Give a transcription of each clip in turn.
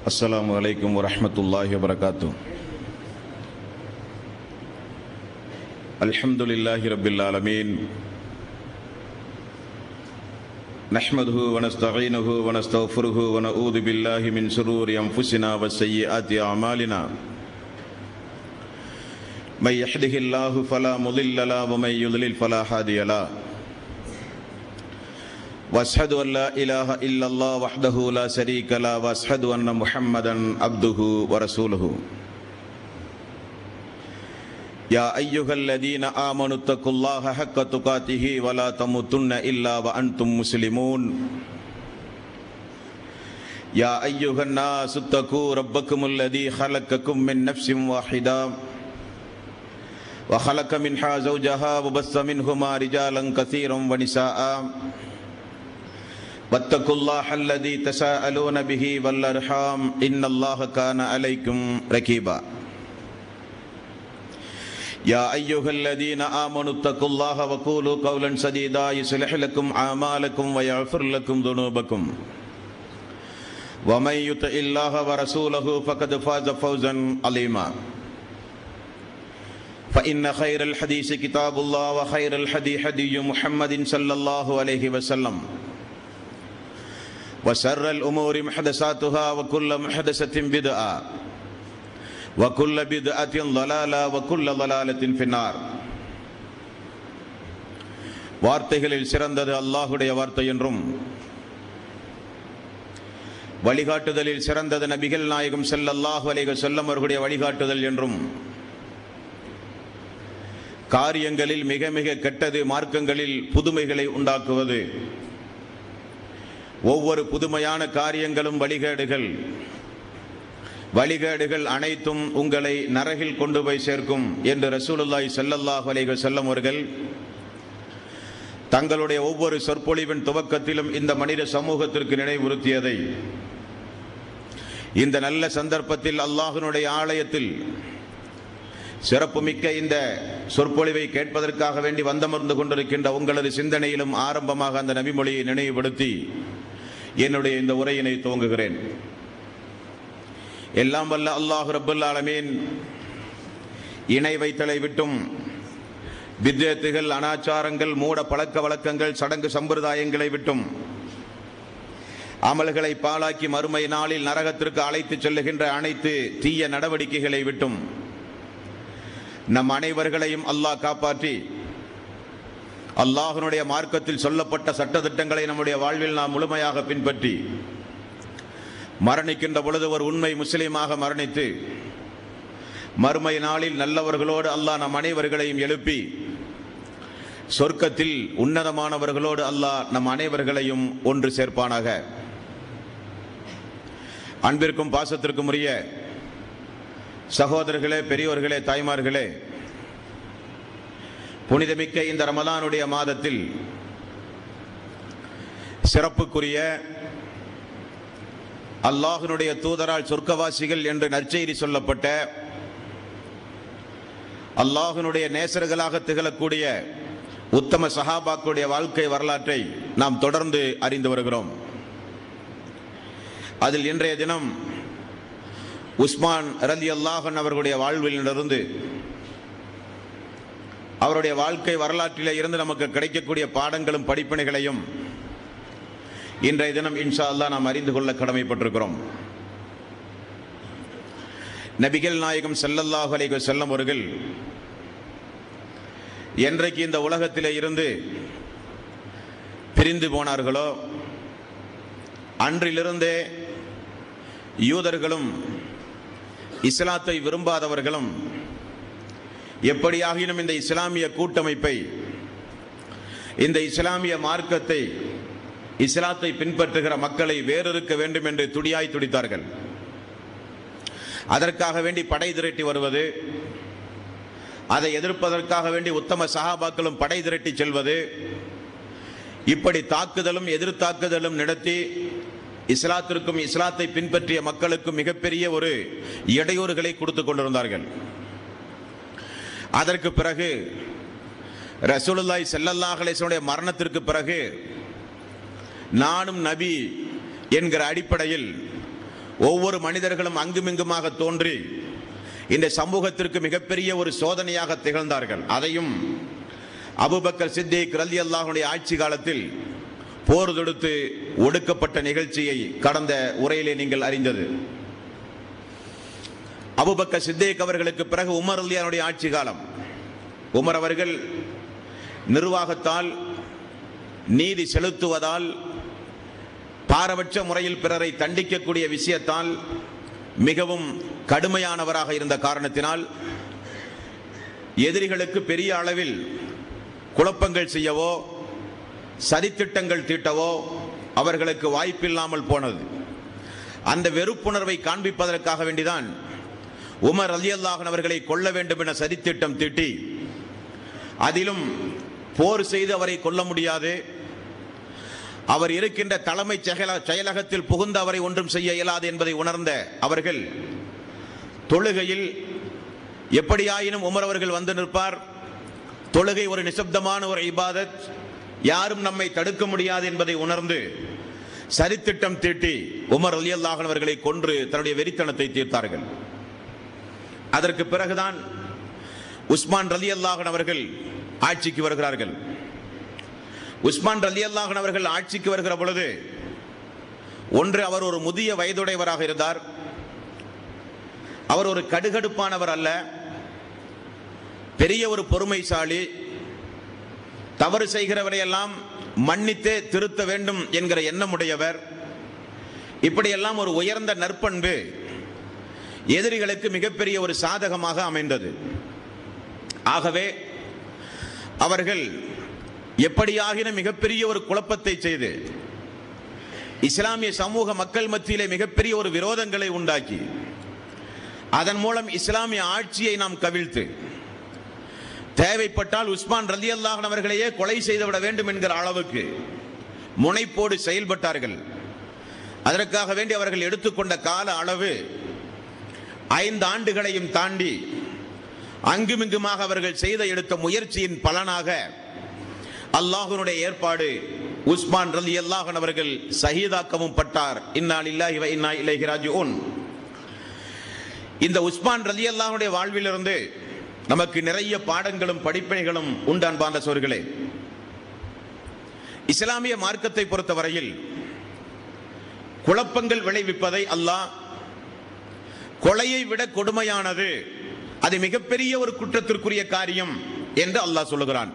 السلام عليكم ورحمة الله وبركاته الحمد لله رب العالمين نحمده ونستعينه ونستغفره ونعوذ بالله من شرور أنفسنا وسيئات أعمالنا من يحده الله فلا مضل له ومن يضلل فلا هادي له واشهد ان لا اله الا الله وحده لا شريك له واشهد ان محمدا عبده ورسوله يا ايها الذين امنوا اتقوا الله حق تقاته ولا تموتن الا وانتم مسلمون يا ايها الناس اتقوا ربكم الذي خلقكم من نفس واحده وخلق منها زوجها وبث منهما رجالا كثيرا ونساء واتقوا الله الذي تساءلون به والارحام ان الله كان عليكم رقيبا يا ايها الذين امنوا اتقوا الله وقولوا قولا سديدا يصلح لكم اعمالكم ويغفر لكم ذنوبكم ومن يطع الله ورسوله فقد فاز فوزا عظيما فإن خير الحديث كتاب الله وخير الحدي حدي محمد صلى الله عليه وسلم وشر الأمور محدثاتها وكل محدثة بدعة وكل بدعة ضلالة وكل ضلالة في النار வார்த்தைகளில் சிறந்தது அல்லாஹுடைய வார்த்தை என்றும் வழிகாட்டுதலில் சிறந்தது நபிகள் நாயகம் செல்லல்லாஹு அலைக செல்லம் அவர்களுடைய வழிகாட்டுதல் என்றும் காரியங்களில் மிக மிக கெட்டது மார்க்கங்களில் புதுமைகளை உண்டாக்குவது ஒவ்வொரு புதுமையான காரியங்களும் வழிகேடுகள் வழிகேடுகள் அனைத்தும் உங்களை நரகில் கொண்டு போய் சேர்க்கும் என்று ரசூலுல்லாய் செல்லல்லாஹ் அலைக செல்லம் அவர்கள் தங்களுடைய ஒவ்வொரு சொற்பொழிவின் துவக்கத்திலும் இந்த மனித சமூகத்திற்கு நினைவுறுத்தியதை இந்த நல்ல சந்தர்ப்பத்தில் அல்லாஹினுடைய ஆலயத்தில் சிறப்புமிக்க இந்த சொற்பொழிவை கேட்பதற்காக வேண்டி வந்தமர்ந்து கொண்டிருக்கின்ற உங்களது சிந்தனையிலும் ஆரம்பமாக அந்த நபிமொழியை நினைவுபடுத்தி என்னுடைய இந்த உரையினை துவங்குகிறேன் எல்லாம் வல்ல அல்லாஹ் ரபுல் ஆலமீன் இணை வைத்தலை விட்டும் வித்தியத்துகள் அனாச்சாரங்கள் மூட பழக்க வழக்கங்கள் சடங்கு சம்பிரதாயங்களை விட்டும் அமல்களை பாழாக்கி மறுமை நாளில் நரகத்திற்கு அழைத்துச் செல்லுகின்ற அனைத்து தீய நடவடிக்கைகளை விட்டும் நம் அனைவர்களையும் அல்லாஹ் காப்பாற்றி அல்லாஹனுடைய மார்க்கத்தில் சொல்லப்பட்ட சட்டத்திட்டங்களை நம்முடைய வாழ்வில் நாம் முழுமையாக பின்பற்றி மரணிக்கின்ற பொழுது ஒரு உண்மை முஸ்லீமாக மரணித்து மறுமை நாளில் நல்லவர்களோடு அல்லாஹ் நம் அனைவர்களையும் எழுப்பி சொர்க்கத்தில் உன்னதமானவர்களோடு அல்லாஹ் நம் அனைவர்களையும் ஒன்று சேர்ப்பானாக அன்பிற்கும் பாசத்திற்கும் உரிய சகோதரர்களே பெரியோர்களே தாய்மார்களே புனிதமிக்க இந்த ரமதானுடைய மாதத்தில் சிறப்புக்குரிய அல்லாஹினுடைய தூதரால் சொர்க்கவாசிகள் என்று நற்செய்தி சொல்லப்பட்ட அல்லாஹினுடைய நேசர்களாக திகழக்கூடிய உத்தம சஹாபாக்களுடைய வாழ்க்கை வரலாற்றை நாம் தொடர்ந்து அறிந்து வருகிறோம் அதில் இன்றைய தினம் உஸ்மான் ரலி அல்லாஹன் அவர்களுடைய வாழ்விலிருந்து அவருடைய வாழ்க்கை வரலாற்றிலே இருந்து நமக்கு கிடைக்கக்கூடிய பாடங்களும் படிப்பினைகளையும் இன்றைய தினம் இன்ஷா அல்லா நாம் அறிந்து கொள்ள கடமைப்பட்டிருக்கிறோம் நபிகள் நாயகம் செல்லல்லாஹு அலைக செல்லம் அவர்கள் என்றைக்கு இந்த உலகத்திலே இருந்து பிரிந்து போனார்களோ அன்றிலிருந்தே யூதர்களும் இஸ்லாத்தை விரும்பாதவர்களும் எப்படியாகினும் இந்த இஸ்லாமிய கூட்டமைப்பை இந்த இஸ்லாமிய மார்க்கத்தை இஸ்லாத்தை பின்பற்றுகிற மக்களை வேறறுக்க வேண்டும் என்று துடியாய் துடித்தார்கள் அதற்காக வேண்டி படை திரட்டி வருவது அதை எதிர்ப்பதற்காக வேண்டி உத்தம சகாபாக்களும் படை திரட்டி செல்வது இப்படி தாக்குதலும் எதிர்த்தாக்குதலும் நடத்தி இஸ்லாத்திற்கும் இஸ்லாத்தை பின்பற்றிய மக்களுக்கும் மிகப்பெரிய ஒரு இடையூறுகளை கொடுத்து கொண்டிருந்தார்கள் அதற்கு பிறகு ரசூலுல்லாய் ஸல்லல்லாஹு அலைஹி வஸல்லம் மரணத்திற்கு பிறகு நானும் நபி என்கிற அடிப்படையில் ஒவ்வொரு மனிதர்களும் அங்குமிங்குமாக தோன்றி இந்த சமூகத்திற்கு மிகப்பெரிய ஒரு சோதனையாக திகழ்ந்தார்கள் அதையும் அபுபக்கர் சித்திக் ரலி அல்லாஹுடைய ஆட்சி காலத்தில் போர் தொடுத்து ஒடுக்கப்பட்ட நிகழ்ச்சியை கடந்த உரையிலே நீங்கள் அறிந்தது அபுபக்கர் சித்திக் அவர்களுக்கு பிறகு உமர் அலியானுடைய ஆட்சி காலம் உமர் அவர்கள் நிர்வாகத்தால் நீதி செலுத்துவதால் பாரபட்ச முறையில் பிறரை தண்டிக்கக்கூடிய விஷயத்தால் மிகவும் கடுமையானவராக இருந்த காரணத்தினால் எதிரிகளுக்கு பெரிய அளவில் குழப்பங்கள் செய்யவோ சதித்திட்டங்கள் தீட்டவோ அவர்களுக்கு வாய்ப்பில்லாமல் போனது அந்த வெறுப்புணர்வை காண்பிப்பதற்காக வேண்டிதான் உமர் அலி அல்லாஹன் அவர்களை கொல்ல வேண்டும் என சதித்திட்டம் தீட்டி அதிலும் போர் செய்து அவரை கொல்ல முடியாது அவர் இருக்கின்ற தலைமை செயல செயலகத்தில் புகுந்து அவரை ஒன்றும் செய்ய இயலாது என்பதை உணர்ந்த அவர்கள் தொழுகையில் எப்படியாயினும் உமர் அவர்கள் வந்து நிற்பார் தொழுகை ஒரு நிசப்தமான ஒரு இபாதத் யாரும் நம்மை தடுக்க முடியாது என்பதை உணர்ந்து சரித்திட்டம் தீட்டி உமர் அலி அல்லாஹன் அவர்களை கொன்று தன்னுடைய வெறித்தனத்தை தீர்த்தார்கள் அதற்கு பிறகுதான் உஸ்மான் ரலி அல்லாஹன் அவர்கள் ஆட்சிக்கு வருகிறார்கள் உஸ்மான் ரலி அல்லாஹன் அவர்கள் ஆட்சிக்கு வருகிற பொழுது ஒன்று அவர் ஒரு முதிய வயதுடையவராக இருந்தார் அவர் ஒரு கடுகடுப்பானவர் அல்ல பெரிய ஒரு பொறுமைசாலி தவறு செய்கிறவரையெல்லாம் மன்னித்தே திருத்த வேண்டும் என்கிற எண்ணமுடையவர் இப்படியெல்லாம் ஒரு உயர்ந்த நற்பண்பு எதிரிகளுக்கு மிகப்பெரிய ஒரு சாதகமாக அமைந்தது ஆகவே அவர்கள் எப்படியாகின மிகப்பெரிய ஒரு குழப்பத்தை செய்து இஸ்லாமிய சமூக மக்கள் மத்தியிலே மிகப்பெரிய ஒரு விரோதங்களை உண்டாக்கி அதன் மூலம் இஸ்லாமிய ஆட்சியை நாம் கவிழ்த்து தேவைப்பட்டால் உஸ்மான் ரலி அல்லாஹன் அவர்களையே கொலை செய்துவிட வேண்டும் என்கிற அளவுக்கு முனைப்போடு செயல்பட்டார்கள் அதற்காக வேண்டி அவர்கள் எடுத்துக்கொண்ட கால அளவு ஐந்து ஆண்டுகளையும் தாண்டி அங்குமிங்குமாக அவர்கள் செய்த எடுத்த முயற்சியின் பலனாக அல்லாஹனுடைய ஏற்பாடு உஸ்மான் ரலி அல்லாஹன் அவர்கள் சஹீதாக்கவும் பட்டார் இன்னால் இல்லாஹி வ இன்னா இலைஹி ராஜிஊன் இந்த உஸ்மான் ரலி அல்லாஹுடைய வாழ்விலிருந்து நமக்கு நிறைய பாடங்களும் படிப்பினைகளும் உண்டு அன்பார்ந்த சோர்களே இஸ்லாமிய மார்க்கத்தை பொறுத்தவரையில் குழப்பங்கள் விளைவிப்பதை அல்லாஹ் கொலையை விட கொடுமையானது அது மிகப்பெரிய ஒரு குற்றத்திற்குரிய காரியம் என்று அல்லாஹ் சொல்லுகிறான்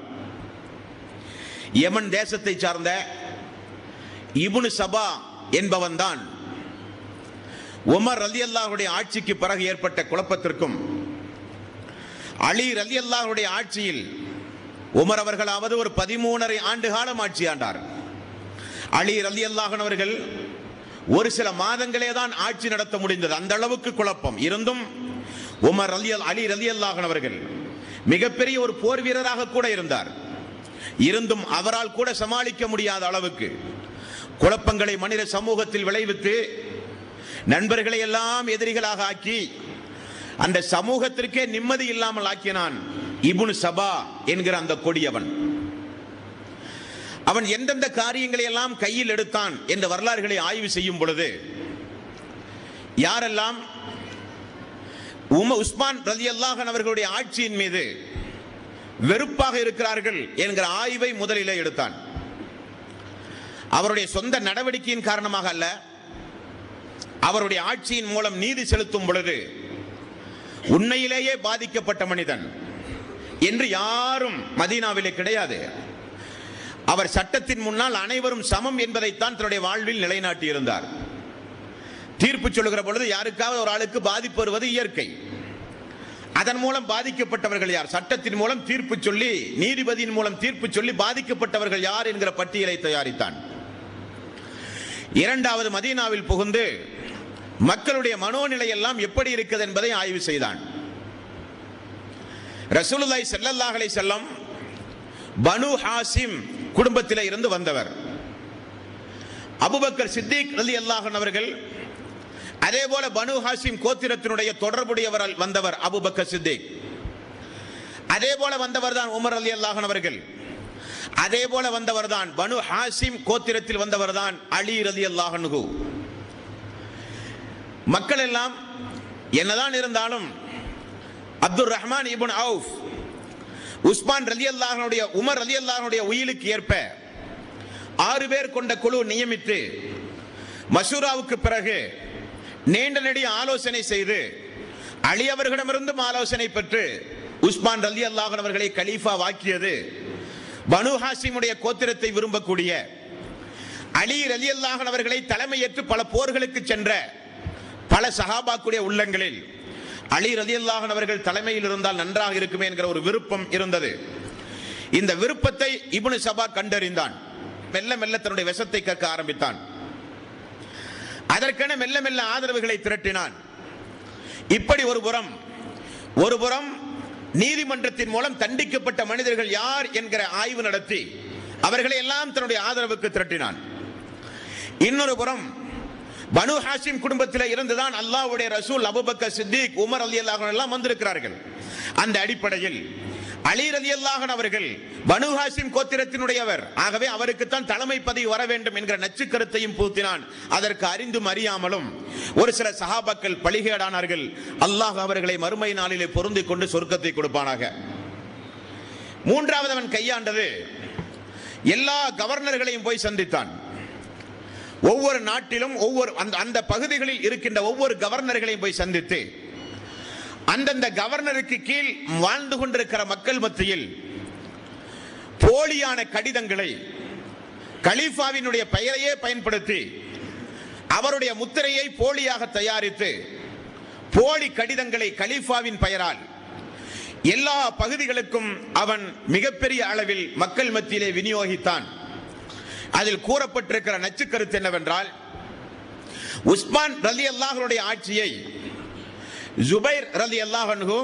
யமன் தேசத்தை சார்ந்த இபுனு சபா என்பவன் தான் உமர் ரலி அல்லாஹுடைய ஆட்சிக்கு பிறகு ஏற்பட்ட குழப்பத்திற்கும் அலி ரலி அல்லாஹுடைய ஆட்சியில் உமர் அவர்களாவது ஒரு பதிமூணரை ஆண்டு காலம் ஆட்சி ஆண்டார் அலி ரலி அல்லாஹன் அவர்கள் ஒரு சில மாதங்களே தான் ஆட்சி நடத்த முடிந்தது அந்த அளவுக்கு குழப்பம் இருந்தும் உமர் அலி அலி ரலி அல்லாஹன் அவர்கள் மிகப்பெரிய ஒரு போர் வீரராக கூட இருந்தார் இருந்தும் அவரால் கூட சமாளிக்க முடியாத அளவுக்கு குழப்பங்களை மனித சமூகத்தில் விளைவித்து நண்பர்களை எல்லாம் எதிரிகளாக ஆக்கி அந்த சமூகத்திற்கே நிம்மதி இல்லாமல் ஆக்கினான் இபுன் சபா என்கிற அந்த கொடியவன் அவன் எந்தெந்த காரியங்களை எல்லாம் கையில் எடுத்தான் என்ற வரலாறுகளை ஆய்வு செய்யும் பொழுது யாரெல்லாம் உம உஸ்மான் ரலி அல்லாஹன் அவர்களுடைய ஆட்சியின் மீது வெறுப்பாக இருக்கிறார்கள் என்கிற ஆய்வை முதலிலே எடுத்தான் அவருடைய சொந்த நடவடிக்கையின் காரணமாக அல்ல அவருடைய ஆட்சியின் மூலம் நீதி செலுத்தும் பொழுது உண்மையிலேயே பாதிக்கப்பட்ட மனிதன் என்று யாரும் மதீனாவிலே கிடையாது அவர் சட்டத்தின் முன்னால் அனைவரும் சமம் என்பதைத்தான் தன்னுடைய வாழ்வில் நிலைநாட்டி இருந்தார் தீர்ப்பு சொல்லுகிற பொழுது யாருக்காவது ஒரு ஆளுக்கு பாதிப்பு வருவது இயற்கை அதன் மூலம் பாதிக்கப்பட்டவர்கள் யார் சட்டத்தின் மூலம் தீர்ப்பு சொல்லி நீதிபதியின் மூலம் தீர்ப்பு சொல்லி பாதிக்கப்பட்டவர்கள் யார் என்கிற பட்டியலை தயாரித்தான் இரண்டாவது மதீனாவில் புகுந்து மக்களுடைய மனோநிலை எல்லாம் எப்படி இருக்குது என்பதை ஆய்வு செய்தான் ரசூலுல்லாய் செல்லல்லாஹலை செல்லம் பனு ஹாசிம் குடும்பத்தில் இருந்து வந்தவர் அபுபக்கர் சித்திக் ரலி அல்லாஹன் அவர்கள் அதே போல பனு ஹாசிம் கோத்திரத்தினுடைய தொடர்புடையவர் வந்தவர் அபுபக்கர் சித்திக் அதே போல வந்தவர் தான் உமர் அலி அல்லாஹன் அவர்கள் அதே போல வந்தவர் தான் பனு ஹாசிம் கோத்திரத்தில் வந்தவர் தான் அலி ரலி அல்லாஹனுகு மக்கள் எல்லாம் என்னதான் இருந்தாலும் Abdul Rahman ibn Awf Usman ரலி அல்லாஹனுடைய உமர் ரலி அல்லாஹனுடைய உயிலுக்கு ஏற்ப ஆறு பேர் கொண்ட குழு நியமித்து மசூராவுக்கு பிறகு நீண்ட நெடிய ஆலோசனை செய்து அலி அவர்களிடமிருந்தும் ஆலோசனை பெற்று உஸ்மான் ரலி அல்லாஹன் அவர்களை கலீஃபா வாக்கியது பனு ஹாசிமுடைய கோத்திரத்தை விரும்பக்கூடிய அலி ரலி அல்லாஹன் அவர்களை தலைமையேற்று பல போர்களுக்கு சென்ற பல சஹாபாக்குடைய உள்ளங்களில் அலி ரலி அல்லாஹன் அவர்கள் தலைமையில் இருந்தால் நன்றாக இருக்குமே என்கிற ஒரு விருப்பம் இருந்தது இந்த விருப்பத்தை இப்னு சபா கண்டறிந்தான் மெல்ல மெல்ல தன்னுடைய விஷத்தை கற்க ஆரம்பித்தான் அதற்கென மெல்ல மெல்ல ஆதரவுகளை திரட்டினான் இப்படி ஒரு புறம் ஒரு புறம் நீதிமன்றத்தின் மூலம் தண்டிக்கப்பட்ட மனிதர்கள் யார் என்கிற ஆய்வு நடத்தி அவர்களை எல்லாம் தன்னுடைய ஆதரவுக்கு திரட்டினான் இன்னொரு புறம் பனு ஹாசிம் குடும்பத்தில் இருந்துதான் அல்லாஹ்வுடைய ரசூல் அபுபக்கர் சித்திக் உமர் அலி அல்லாஹன் எல்லாம் வந்திருக்கிறார்கள் அந்த அடிப்படையில் அலி ரலி அல்லாஹன் அவர்கள் பனு ஹாசிம் கோத்திரத்தினுடையவர் ஆகவே அவருக்குத்தான் தலைமை பதவி வர வேண்டும் என்கிற நச்சு கருத்தையும் பூத்தினான் அதற்கு அறிந்தும் அறியாமலும் ஒரு சில சஹாபாக்கள் பலிகேடானார்கள் அல்லாஹ் அவர்களை மறுமை நாளிலே பொருந்திக் கொண்டு சொர்க்கத்தை கொடுப்பானாக மூன்றாவது அவன் கையாண்டது எல்லா கவர்னர்களையும் போய் சந்தித்தான் ஒவ்வொரு நாட்டிலும் ஒவ்வொரு அந்த அந்த பகுதிகளில் இருக்கின்ற ஒவ்வொரு கவர்னர்களையும் போய் சந்தித்து அந்தந்த கவர்னருக்கு கீழ் வாழ்ந்து கொண்டிருக்கிற மக்கள் மத்தியில் போலியான கடிதங்களை கலீஃபாவினுடைய பெயரையே பயன்படுத்தி அவருடைய முத்திரையை போலியாக தயாரித்து போலி கடிதங்களை கலீஃபாவின் பெயரால் எல்லா பகுதிகளுக்கும் அவன் மிகப்பெரிய அளவில் மக்கள் மத்தியிலே விநியோகித்தான் அதில் கூறப்பட்டிருக்கிற நச்சு கருத்து என்னவென்றால் உஸ்மான் ரலி அல்லாஹனுடைய ஆட்சியை ஜுபைர் ரலி அல்லாஹன்ஹு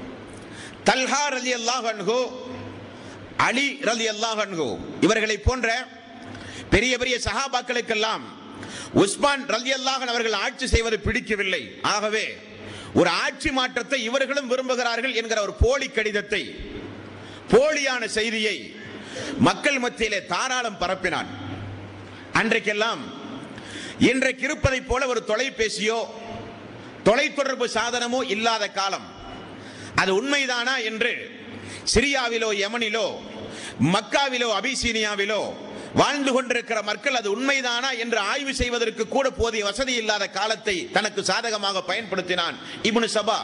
தல்ஹா ரலி அல்லாஹன்ஹு அலி ரலி அல்லாஹன்ஹு இவர்களை போன்ற பெரிய பெரிய சஹாபாக்களுக்கெல்லாம் உஸ்மான் ரலி அல்லாஹன் அவர்கள் ஆட்சி செய்வது பிடிக்கவில்லை ஆகவே ஒரு ஆட்சி மாற்றத்தை இவர்களும் விரும்புகிறார்கள் என்கிற ஒரு போலி கடிதத்தை போலியான செய்தியை மக்கள் மத்தியிலே தாராளம் பரப்பினான் அன்றைக்கெல்லாம் இன்றைக்கு இருப்பதைப் போல ஒரு தொலைபேசியோ தொலைத்தொடர்பு சாதனமோ இல்லாத காலம் அது உண்மைதானா என்று சிரியாவிலோ யமனிலோ மக்காவிலோ அபிசீனியாவிலோ வாழ்ந்து கொண்டிருக்கிற மக்கள் அது உண்மைதானா என்று ஆய்வு செய்வதற்கு கூட போதிய வசதி இல்லாத காலத்தை தனக்கு சாதகமாக பயன்படுத்தினான் இப்னு சபா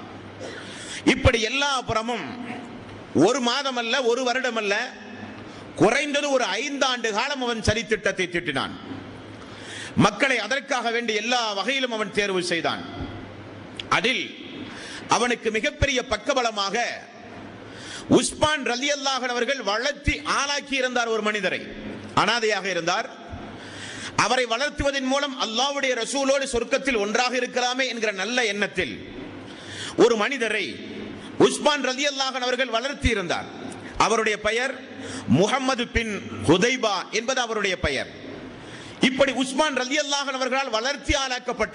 இப்படி எல்லா புறமும் ஒரு மாதம் அல்ல ஒரு வருடம் அல்ல குறைந்தது ஒரு ஐந்தாண்டு காலம் அவன் சதித்திட்டத்தை திட்டினான் மக்களை அதற்காக வேண்டி எல்லா வகையிலும் அவன் தேர்வு செய்தான் அதில் அவனுக்கு மிகப்பெரிய பக்கபலமாக உஸ்மான் ரலி அல்லாஹன் அவர்கள் வளர்த்தி ஆளாக்கி இருந்தார் ஒரு மனிதரை அனாதையாக இருந்தார் அவரை வளர்த்துவதன் மூலம் அல்லாஹ்வுடைய ரசூலோடு சொர்க்கத்தில் ஒன்றாக இருக்கலாமே என்கிற நல்ல எண்ணத்தில் ஒரு மனிதரை உஸ்மான் ரலி அல்லாஹன் அவர்கள் வளர்த்தி இருந்தார் அவருடைய பெயர் முகமது பின் ஹுதைபா என்பது அவருடைய பெயர் இப்படி உஸ்மான் ரலி அல்லாஹன் அவர்களால் வளர்ச்சி ஆளாக்கப்பட்ட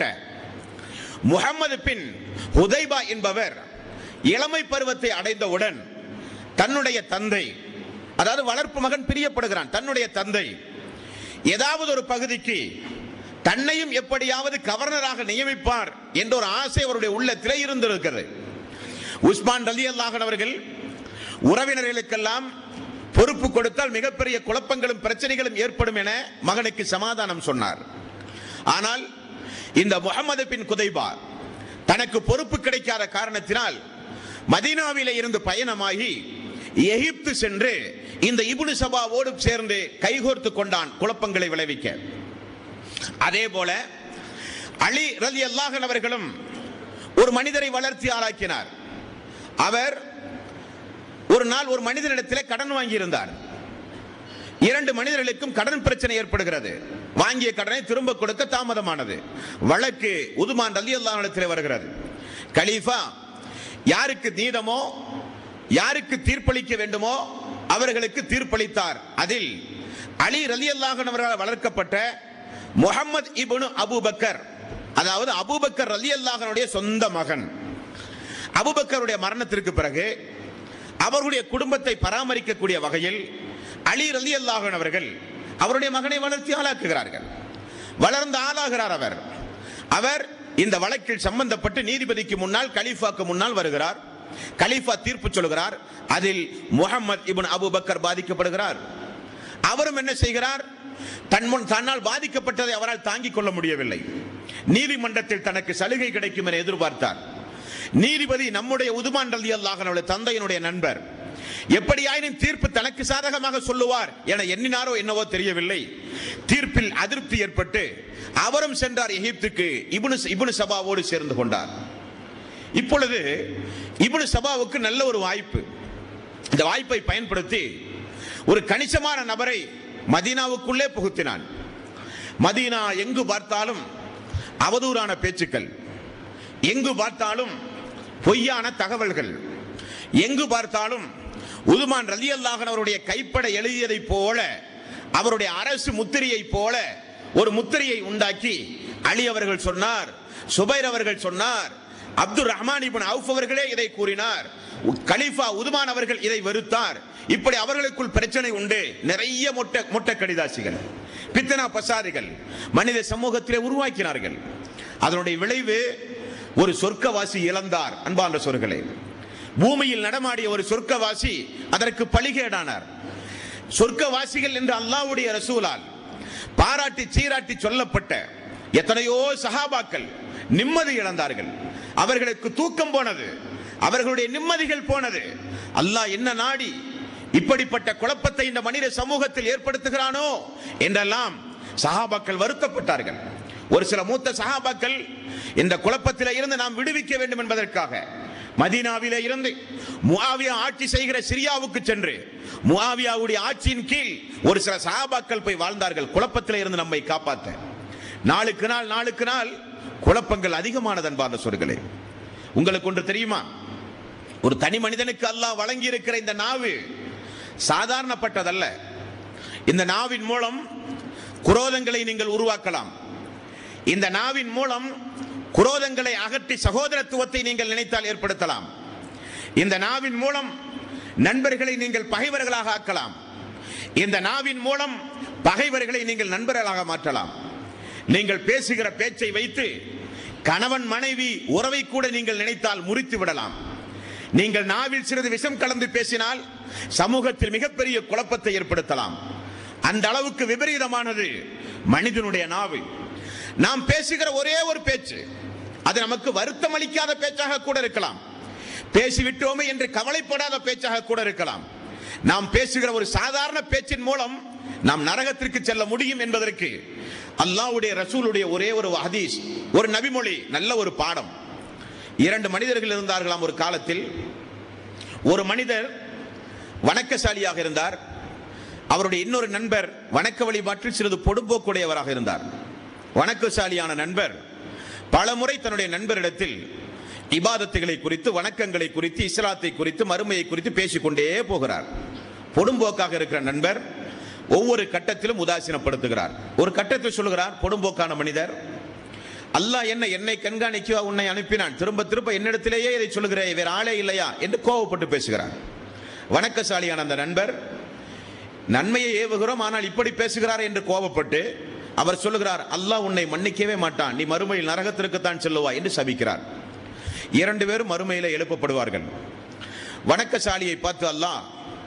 முகமது பின் ஹுதைபா என்பவர் இளமை பருவத்தை அடைந்தவுடன் தன்னுடைய தந்தை அதாவது வளர்ப்பு மகன் பிரியப்படுகிறான் தன்னுடைய தந்தை ஏதாவது ஒரு பகுதிக்கு தன்னையும் எப்படியாவது கவர்னராக நியமிப்பார் என்ற ஒரு ஆசை அவருடைய உள்ளத்திலே இருந்திருக்கிறது உஸ்மான் ரலி அல்லாஹன் அவர்கள் உறவினர்களுக்கெல்லாம் பொறுப்பு கொடுத்தால் மிகப்பெரிய குழப்பங்களும் பிரச்சனைகளும் ஏற்படும் என மகனுக்கு சமாதானம் சொன்னார் ஆனால் இந்த முகமது பின் குதைபா தனக்கு பொறுப்பு கிடைக்காத காரணத்தினால் மதீனாவிலே இருந்து பயணமாகி எகிப்து சென்று இந்த இப்னு சபாவோடு சேர்ந்து கைகோர்த்து கொண்டான் குழப்பங்களை விளைவிக்க அதே போல அலி ரலி அல்லாஹன் அவர்களும் ஒரு மனிதரை வளர்த்தி ஆளாக்கினார் அவர் ஒரு நாள் ஒரு மனிதனிடத்தில் கடன் வாங்கியிருந்தார் இரண்டு மனிதர்களுக்கும் கடன் பிரச்சனை ஏற்படுகிறது வாங்கிய கடனை திரும்ப கொடுக்க தாமதமானது வழக்கு உதுமான் ரலி அல்லாஹிடத்தில் வருகிறது கலீஃபா யாருக்கு நீதமோ யாருக்கு தீர்ப்பளிக்க வேண்டுமோ அவர்களுக்கு தீர்ப்பளித்தார் அதில் அலி ரலி அல்லாஹன் அவர்களால் வளர்க்கப்பட்ட முகமது இபுனு அபூபக்கர் அதாவது அபூபக்கர் ரலி அல்லாஹனுடைய சொந்த மகன் அபுபக்கருடைய மரணத்திற்கு பிறகு அவர்களுடைய குடும்பத்தை பராமரிக்கக்கூடிய வகையில் அலி ரலி அல்லாஹன் அவர்கள் அவருடைய மகனை வளர்த்தி ஆளாக்குகிறார்கள் வளர்ந்து ஆளாகிறார் அவர் அவர் இந்த வழக்கில் சம்பந்தப்பட்டு நீதிபதிக்கு முன்னால் கலீஃபாக்கு முன்னால் வருகிறார் கலீஃபா தீர்ப்பு சொல்கிறார் அதில் முகமது இப்னு அபூபக்கர் பாதிக்கப்படுகிறார் அவரும் என்ன செய்கிறார் தன் முன் தன்னால் பாதிக்கப்பட்டதை அவரால் தாங்கிக் கொள்ள முடியவில்லை நீதிமன்றத்தில் தனக்கு சலுகை கிடைக்கும் என எதிர்பார்த்தார் நீதிபதி நம்முடைய உதுமான் ரலி அல்லாஹனுடைய தந்தையினுடைய நண்பர் எப்படியாயினும் தீர்ப்பு தனக்கு சாதகமாக சொல்லுவார் என எண்ணினாரோ என்னவோ தெரியவில்லை தீர்ப்பில் அதிருப்தி ஏற்பட்டு அவரும் சென்றார் எகிப்துக்கு இப்னு இப்னு சபாவோடு சேர்ந்து கொண்டார் இப்பொழுது இப்னு சபாவுக்கு நல்ல ஒரு வாய்ப்பு இந்த வாய்ப்பை பயன்படுத்தி ஒரு கணிசமான நபரை மதீனாவுக்குள்ளே புகுத்தினான் மதீனா எங்கு பார்த்தாலும் அவதூறான பேச்சுக்கள் எங்கு பார்த்தாலும் பொய்யான தகவல்கள் எங்கு பார்த்தாலும் உதுமான் ரலி அவருடைய கைப்பட எழுதியதைப் போல அவருடைய அரசு முத்திரையைப் போல ஒரு முத்திரையை உண்டாக்கி அலி அவர்கள் சொன்னார் சுபைர் அவர்கள் சொன்னார் அப்துல் ரஹ்மான் இப்னு அவுஃப் அவர்களே இதை கூறினார் கலீஃபா உதுமான் அவர்கள் இதை வெறுத்தார் இப்படி அவர்களுக்குள் பிரச்சனை உண்டு நிறைய மொட்டை மொட்டை கடிதாசிகள் பித்தனா பசாரிகள் மனித சமூகத்திலே உருவாக்கினார்கள் அதனுடைய விளைவு ஒரு சொர்க்கவாசி இழந்தார் அன்பார்ந்த சொற்களே பூமியில் நடமாடிய ஒரு சொர்க்கவாசி அதற்கு பழிகேடானார் சொர்க்கவாசிகள் என்று அல்லாஹ்வுடைய ரசூலால் பாராட்டி சீராட்டி சொல்லப்பட்ட எத்தனையோ சஹாபாக்கள் நிம்மதி இழந்தார்கள் அவர்களுக்கு தூக்கம் போனது அவர்களுடைய நிம்மதிகள் போனது அல்லாஹ் என்ன நாடி இப்படிப்பட்ட குழப்பத்தை இந்த மனித சமூகத்தில் ஏற்படுத்துகிறானோ என்றெல்லாம் சஹாபாக்கள் வருத்தப்பட்டார்கள் ஒரு சில மூத்த சஹாபாக்கள் இந்த குழப்பத்தில இருந்து நாம் விடுவிக்க வேண்டும் என்பதற்காக மதீனாவிலே இருந்து முஆவியா ஆட்சி செய்கிற சிரியாவுக்கு சென்று முஆவியாவுடைய ஆட்சியின் கீழ் ஒரு சில சஹாபாக்கள் போய் வாழ்ந்தார்கள் குழப்பத்திலே இருந்து நம்மை காப்பாற்ற நாளுக்கு நாள் நாளுக்கு நாள் குழப்பங்கள் அதிகமானது அன்பார்ந்த சொற்களே உங்களுக்கு ஒன்று தெரியுமா ஒரு தனி மனிதனுக்கு அல்லாஹ் வழங்கி இருக்கிற இந்த நாவு சாதாரணப்பட்டதல்ல இந்த நாவின் மூலம் குரோதங்களை நீங்கள் உருவாக்கலாம் இந்த நாவின் மூலம் குரோதங்களை அகற்றி சகோதரத்துவத்தை நீங்கள் நினைத்தால் ஏற்படுத்தலாம் இந்த நாவின் மூலம் நண்பர்களை நீங்கள் பகைவர்களாக ஆக்கலாம் இந்த நாவின் மூலம் பகைவர்களை நீங்கள் நண்பர்களாக மாற்றலாம் நீங்கள் பேசுகிற பேச்சை வைத்து கணவன் மனைவி உறவை கூட நீங்கள் நினைத்தால் முறித்து விடலாம் நீங்கள் நாவில் சிறிது விஷம் கலந்து பேசினால் சமூகத்தில் மிகப்பெரிய குழப்பத்தை ஏற்படுத்தலாம் அந்த அளவுக்கு விபரீதமானது மனிதனுடைய நாவு நாம் பேசுகிற ஒரே ஒரு பேச்சு அது நமக்கு வருத்தம் அளிக்காத பேச்சாக கூட இருக்கலாம் பேசிவிட்டோமே என்று கவலைப்படாத பேச்சாக கூட இருக்கலாம் நாம் பேசுகிற ஒரு சாதாரண பேச்சின் மூலம் நாம் நரகத்திற்கு செல்ல முடியும் என்பதற்கு அல்லாஹ்வுடைய ரசூலுடைய ஒரே ஒரு ஹதீஸ் ஒரு நபிமொழி நல்ல ஒரு பாடம் இரண்டு மனிதர்கள் இருந்தார்களாம் ஒரு காலத்தில் ஒரு மனிதர் வணக்கசாலியாக இருந்தார் அவருடைய இன்னொரு நண்பர் வணக்க வழிபாட்டில் சிறிது பொடும்போக்குடையவராக இருந்தார் வணக்கசாலியான நண்பர் பல முறை தன்னுடைய நண்பரிடத்தில் இபாதத்துகளை குறித்து வணக்கங்களை குறித்து இஸ்லாத்தை குறித்து மறுமையை குறித்து பேசிக்கொண்டே போகிறார் பொடும்போக்காக இருக்கிற நண்பர் ஒவ்வொரு கட்டத்திலும் உதாசீனப்படுத்துகிறார் ஒரு கட்டத்தில் சொல்கிறார் பொடும்போக்கான மனிதர் அல்லாஹ் என்ன என்னை கண்காணிக்க உன்னை அனுப்பினான் திரும்ப திரும்ப என்னிடத்திலேயே இதை சொல்லுகிறேன் வேற ஆளே இல்லையா என்று கோவப்பட்டு பேசுகிறார் வணக்கசாலியான அந்த நண்பர் நன்மையை ஏவுகிறோம் ஆனால் இப்படி பேசுகிறார் என்று கோபப்பட்டு அவர் சொல்லுகிறார் அல்லாஹ் உன்னை மன்னிக்கவே மாட்டான் நீ மறுமையில் நரகத்திற்குத்தான் செல்லுவாய் என்று சபிக்கிறார் இரண்டு பேரும் மறுமையில எழுப்பப்படுவார்கள் வணக்கசாலியை பார்த்து அல்லாஹ்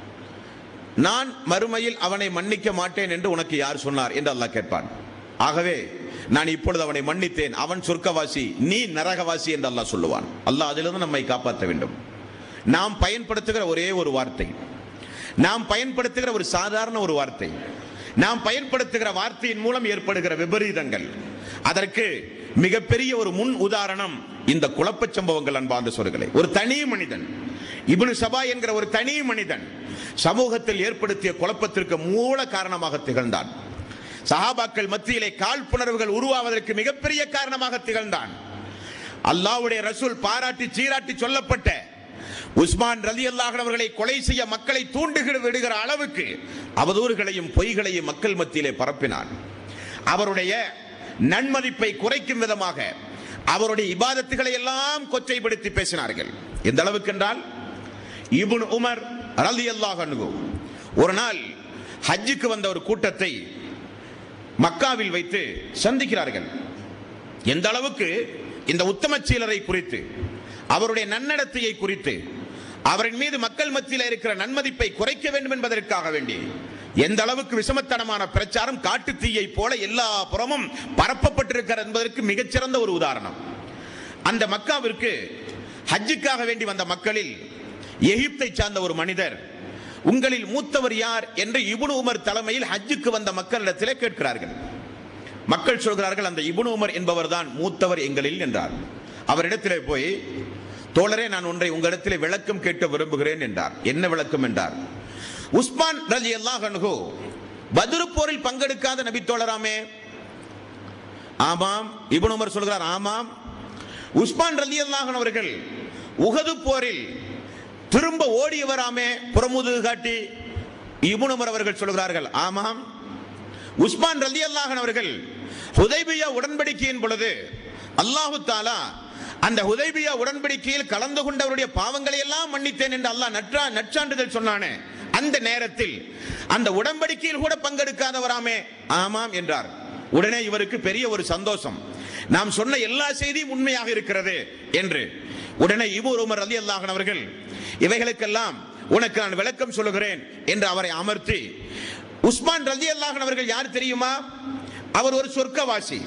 நான் மறுமையில் அவனை மன்னிக்க மாட்டேன் என்று உனக்கு யார் சொன்னார் என்று அல்லாஹ் கேட்பான் ஆகவே நான் இப்பொழுது அவனை மன்னித்தேன் அவன் சொர்க்கவாசி நீ நரகவாசி என்று அல்லாஹ் சொல்லுவான் அல்லாஹ் அதிலிருந்து நம்மை காப்பாற்ற வேண்டும் நாம் பயன்படுத்துகிற ஒரே ஒரு வார்த்தை நாம் பயன்படுத்துகிற ஒரு சாதாரண ஒரு வார்த்தை நாம் பயன்படுத்துகிற வார்த்தையின் மூலம் ஏற்படுகிற விபரீதங்கள் அதற்கு மிகப்பெரிய ஒரு முன் உதாரணம் இந்த குழப்பச் சம்பவங்கள் அன்பார்ந்த சொல்களை ஒரு தனி மனிதன் இப்னு சபா என்கிற ஒரு தனி மனிதன் சமூகத்தில் ஏற்படுத்திய குழப்பத்திற்கு மூல காரணமாக திகழ்ந்தான் சஹாபாக்கள் மத்தியிலே காழ்ப்புணர்வுகள் உருவாவதற்கு மிகப்பெரிய காரணமாக திகழ்ந்தான் அல்லாஹ்வுடைய ரசூல் பாராட்டி சீராட்டி சொல்லப்பட்ட உஸ்மான் ரலி அவர்களை கொலை செய்ய மக்களை தூண்டுகிற விடுகிற அளவுக்கு அவதூறுகளையும் பொய்களையும் மக்கள் மத்தியிலே பரப்பினான் அவருடைய நன்மதிப்பை குறைக்கும் விதமாக அவருடைய இபாதத்துகளை எல்லாம் கொச்சைப்படுத்தி பேசினார்கள் எந்த அளவுக்கு என்றால் இப்னு உமர் ரலி அல்லாஹ் ஒரு நாள் ஹஜ்ஜுக்கு வந்த ஒரு கூட்டத்தை மக்காவில் வைத்து சந்திக்கிறார்கள் எந்த அளவுக்கு இந்த உத்தம சீலரை குறித்து அவருடைய நன்னடத்தையை குறித்து அவரின் மீது மக்கள் மத்தியில் இருக்கிற நன்மதிப்பை குறைக்க வேண்டும் என்பதற்காக வேண்டி எந்த அளவுக்கு விஷமத்தனமான பிரச்சாரம் காட்டு தீயை போல எல்லா புறமும் பரப்பப்பட்டிருக்கிறது என்பதற்கு மிகச்சிறந்த ஒரு உதாரணம் அந்த மக்காவிற்கு ஹஜ்ஜுக்காக வேண்டி வந்த மக்களில் எகிப்தை சார்ந்த ஒரு மனிதர் உங்களில் மூத்தவர் யார் என்று இபுனு உமர் தலைமையில் ஹஜ்ஜுக்கு வந்த மக்களிடத்திலே கேட்கிறார்கள் மக்கள் சொல்கிறார்கள் அந்த இபுனு உமர் என்பவர் தான் மூத்தவர் எங்களில் என்றார் அவரிடத்திலே போய் தோழரே நான் ஒன்றை உங்களிடத்திலே விளக்கம் கேட்க விரும்புகிறேன் என்றார் என்ன விளக்கம் என்றார் உஸ்மான் ரலி அல்லாஹ் அன்ஹு பத்ரு போரில் பங்கெடுக்காத நபி தோழராமே ஆமாம் இப்னு உமர் சொல்கிறார் ஆமாம் உஸ்மான் ரலி அல்லாஹன் அவர்கள் உகது போரில் திரும்ப ஓடியவராமே புறமுதுகு காட்டி இப்னு உமர் அவர்கள் சொல்கிறார்கள் ஆமாம் உஸ்மான் ரலி அல்லாஹன் அவர்கள் ஹுதைபியா உடன்படிக்கையின் பொழுது அல்லாஹு தாலா அந்த ஹுதைபியா உடன்படிக்கையில் கலந்து கொண்டவருடைய பாவங்களை எல்லாம் மன்னித்தேன் என்று அல்லாஹ் நற்றா நற்சான்றிதழ் சொன்னானே அந்த நேரத்தில் அந்த உடன்படிக்கையில் கூட பங்கெடுக்காதவராமே ஆமாம் என்றார் உடனே இவருக்கு பெரிய ஒரு சந்தோஷம் நாம் சொன்ன எல்லா செய்தியும் உண்மையாக இருக்கிறது என்று உடனே இபூர் உமர் அலி அல்லாஹன் அவர்கள் இவைகளுக்கெல்லாம் உனக்கு நான் விளக்கம் சொல்லுகிறேன் என்று அவரை அமர்த்தி உஸ்மான் ரலி அல்லாஹன் அவர்கள் யார் தெரியுமா அவர் ஒரு சொர்க்கவாசி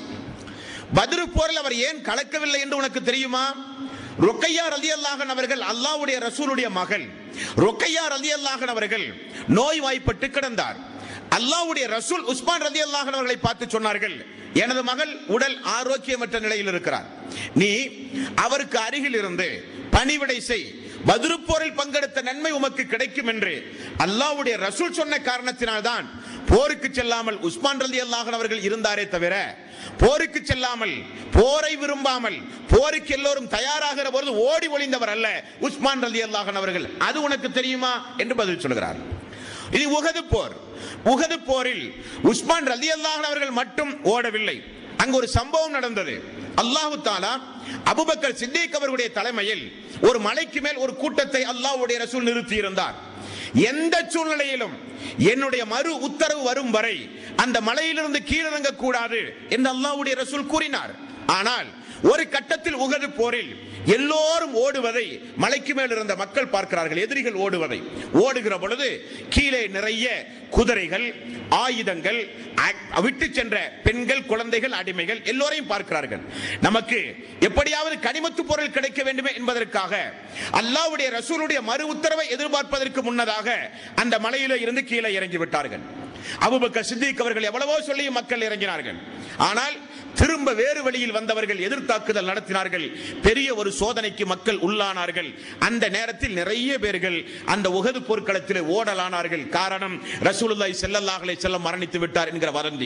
பத்ரு போரில் அவர் ஏன் கலக்கவில்லை என்று உனக்கு தெரியுமா ரொக்கையா ரலி அல்லாஹன் அவர்கள் அல்லாஹ்வுடைய ரசூலுடைய மகள் ரொக்கையா ரலி அல்லாஹன் அவர்கள் நோய் வாய்ப்பட்டு கிடந்தார் அல்லாஹ்வுடைய ரசூல் உஸ்மான் ரலி அல்லாஹன் அவர்களை பார்த்து சொன்னார்கள் எனது மகள் உடல் ஆரோக்கியமற்ற நிலையில் இருக்கிறார் நீ அவருக்கு அருகில் இருந்து பணிவிடை செய் பத்ரு போரில் பங்கெடுத்த நன்மை உமக்கு கிடைக்கும் என்று அல்லாஹ்வுடைய ரசூல் சொன்ன காரணத்தினால்தான் போருக்கு செல்லாமல் உஸ்மான் ரலி அல்லாஹன் அவர்கள் இருந்தாரே தவிர போருக்கு செல்லாமல் போரை விரும்பாமல் போருக்கு எல்லோரும் தயாராகிற பொழுது ஓடி ஒளிந்தவர் அல்ல உஸ்மான் ரலி அல்லாஹன் அவர்கள் அது உனக்கு தெரியுமா என்று பதில் சொல்கிறார் இது உகது போர் உகது போரில் உஸ்மான் ரலி அல்லாஹன் அவர்கள் மட்டும் ஓடவில்லை அங்கு ஒரு சம்பவம் நடந்தது அல்லாஹு தாலா அபுபக்கர் சித்திக் அவர்களுடைய தலைமையில் ஒரு மலைக்கு மேல் ஒரு கூட்டத்தை அல்லாஹ்வுடைய ரசூல் நிறுத்தி இருந்தார் எந்த சூழ்நிலையிலும் என்னுடைய மறு உத்தரவு வரும் வரை அந்த மலையிலிருந்து கீழிறங்க கூடாது என்று அல்லாஹ்வுடைய ரசூல் கூறினார் ஆனால் ஒரு கட்டத்தில் உகது போரில் எல்லோரும் ஓடுவதை மலைக்கு மேல் இருந்த மக்கள் பார்க்கிறார்கள் எதிரிகள் ஓடுவதை ஓடுகிற பொழுது கீழே நிறைய குதிரைகள் ஆயுதங்கள் அ- விட்டு சென்ற பெண்கள் குழந்தைகள் அடிமைகள் எல்லோரையும் பார்க்கிறார்கள் நமக்கு எப்படியாவது கனிமத்து பொருள் கிடைக்க வேண்டுமே என்பதற்காக அல்லாஹ்வுடைய ரசூலுடைய மறு உத்தரவை எதிர்பார்ப்பதற்கு முன்னதாக அந்த மலையில இருந்து கீழே இறங்கி விட்டார்கள் அபூபக்கர் சித்திக் அவர்கள் எவ்வளவோ சொல்லி மக்கள் இறங்கினார்கள் ஆனால் திரும்ப வேறு வழியில் வந்தவர்கள் எதிர்த்தாக்குதல் நடத்தினார்கள் பெரிய ஒரு சோதனைக்கு மக்கள் உள்ளானார்கள் அந்த நேரத்தில் நிறைய பேர்கள் அந்த உகது போர்க்களத்தில் ஓடலானார்கள் காரணம் ரசூலுல்லாஹி ஸல்லல்லாஹு அலைஹி வஸல்லம் மரணித்து விட்டார் என்கிற வதந்தி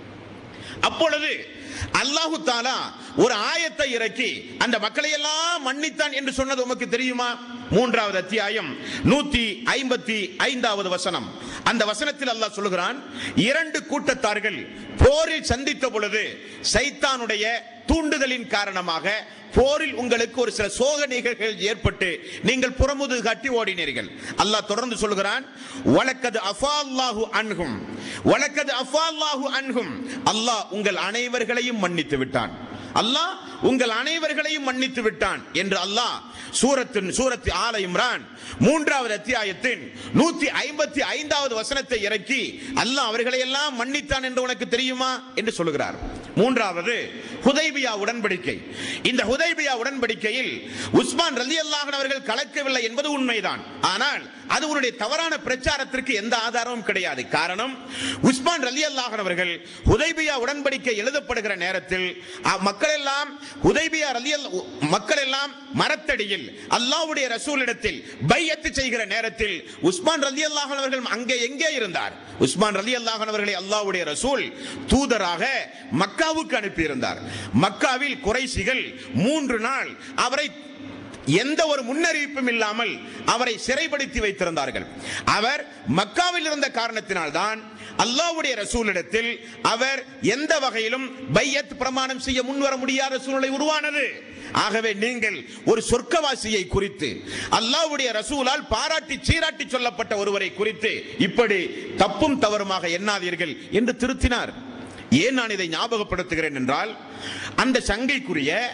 அப்பொழுது அல்லாஹு தாலா ஒரு ஆயத்தை இறக்கி அந்த மக்களை எல்லாம் மன்னித்தான் என்று சொன்னது உமக்கு தெரியுமா மூன்றாவது அத்தியாயம் நூத்தி ஐம்பத்தி ஐந்தாவது வசனம் அந்த வசனத்தில் அல்லாஹ் சொல்லுகிறான் இரண்டு கூட்டத்தார்கள் போரில் சந்தித்த பொழுது சைத்தானுடைய தூண்டுதலின் காரணமாக போரில் உங்களுக்கு ஒரு சில சோதனைகள் ஏற்பட்டு நீங்கள் புறமுது காட்டி ஓடினீர்கள் அல்லாஹ் தொடர்ந்து சொல்கிறான் வலக்கது அஃபால்லாஹு அன்ஹும் வலக்கது அஃபால்லாஹு அன்ஹும் அல்லாஹ் உங்கள் அனைவர்களையும் மன்னித்து விட்டான் அல்லாஹ் உங்கள் அனைவர்களையும் மன்னித்து விட்டான் என்று அல்லாஹ் சூரத்தின் சூரத்து ஆல இம்ரான் மூன்றாவது அத்தியாயத்தின் நூத்தி ஐம்பத்தி ஐந்தாவது வசனத்தை இறக்கி அல்லாஹ் அவர்களை எல்லாம் மன்னித்தான் என்று உனக்கு தெரியுமா என்று சொல்லுகிறார் மூன்றாவது ஹுதைபியா உடன்படிக்கை இந்த ஹுதைபியா உடன்படிக்கையில் உஸ்மான் ரலி அவர்கள் கலக்கவில்லை என்பது உண்மைதான் ஆனால் அது உன்னுடைய தவறான பிரச்சாரத்திற்கு எந்த ஆதாரமும் கிடையாது காரணம் உஸ்மான் ரலி அவர்கள் ஹுதைபியா உடன்படிக்கை எழுதப்படுகிற நேரத்தில் அ- மக்கள் எல்லாம் ஹுதைபியா ரலி மக்கள் எல்லாம் மரத்தடியில் அல்லாஹ்வுடைய ரசூலிடத்தில் பையத்து செய்கிற நேரத்தில் உஸ்மான் ரலி அவர்கள் அங்கே எங்கே இருந்தார் உஸ்மான் ரலி அவர்களை அல்லாஹ்வுடைய ரசூல் தூதராக மக்காவுக்கு அனுப்பியிருந்தார் மக்காவில் குறைசிகள் மூன்று நாள் அவரை எந்த ஒரு முன்னறிவிப்பும் இல்லாமல் அவரை சிறைப்படுத்தி வைத்திருந்தார்கள் அவர் மக்காவில் இருந்த காரணத்தினால் தான் அல்லாஹ்வுடைய ரசூலிடத்தில் அவர் எந்த வகையிலும் பையத் பிரமாணம் செய்ய முன்வர முடியாத சூழ்நிலை உருவானது ஆகவே நீங்கள் ஒரு சொர்க்கவாசியை குறித்து அல்லாஹ்வுடைய ரசூலால் பாராட்டி சீராட்டி சொல்லப்பட்ட ஒருவரை குறித்து இப்படி தப்பும் தவறுமாக எண்ணாதீர்கள் என்று திருத்தினார் ஏன் நான் இதை ஞாபகப்படுத்துகிறேன் என்றால் அந்த சங்கைக்குரிய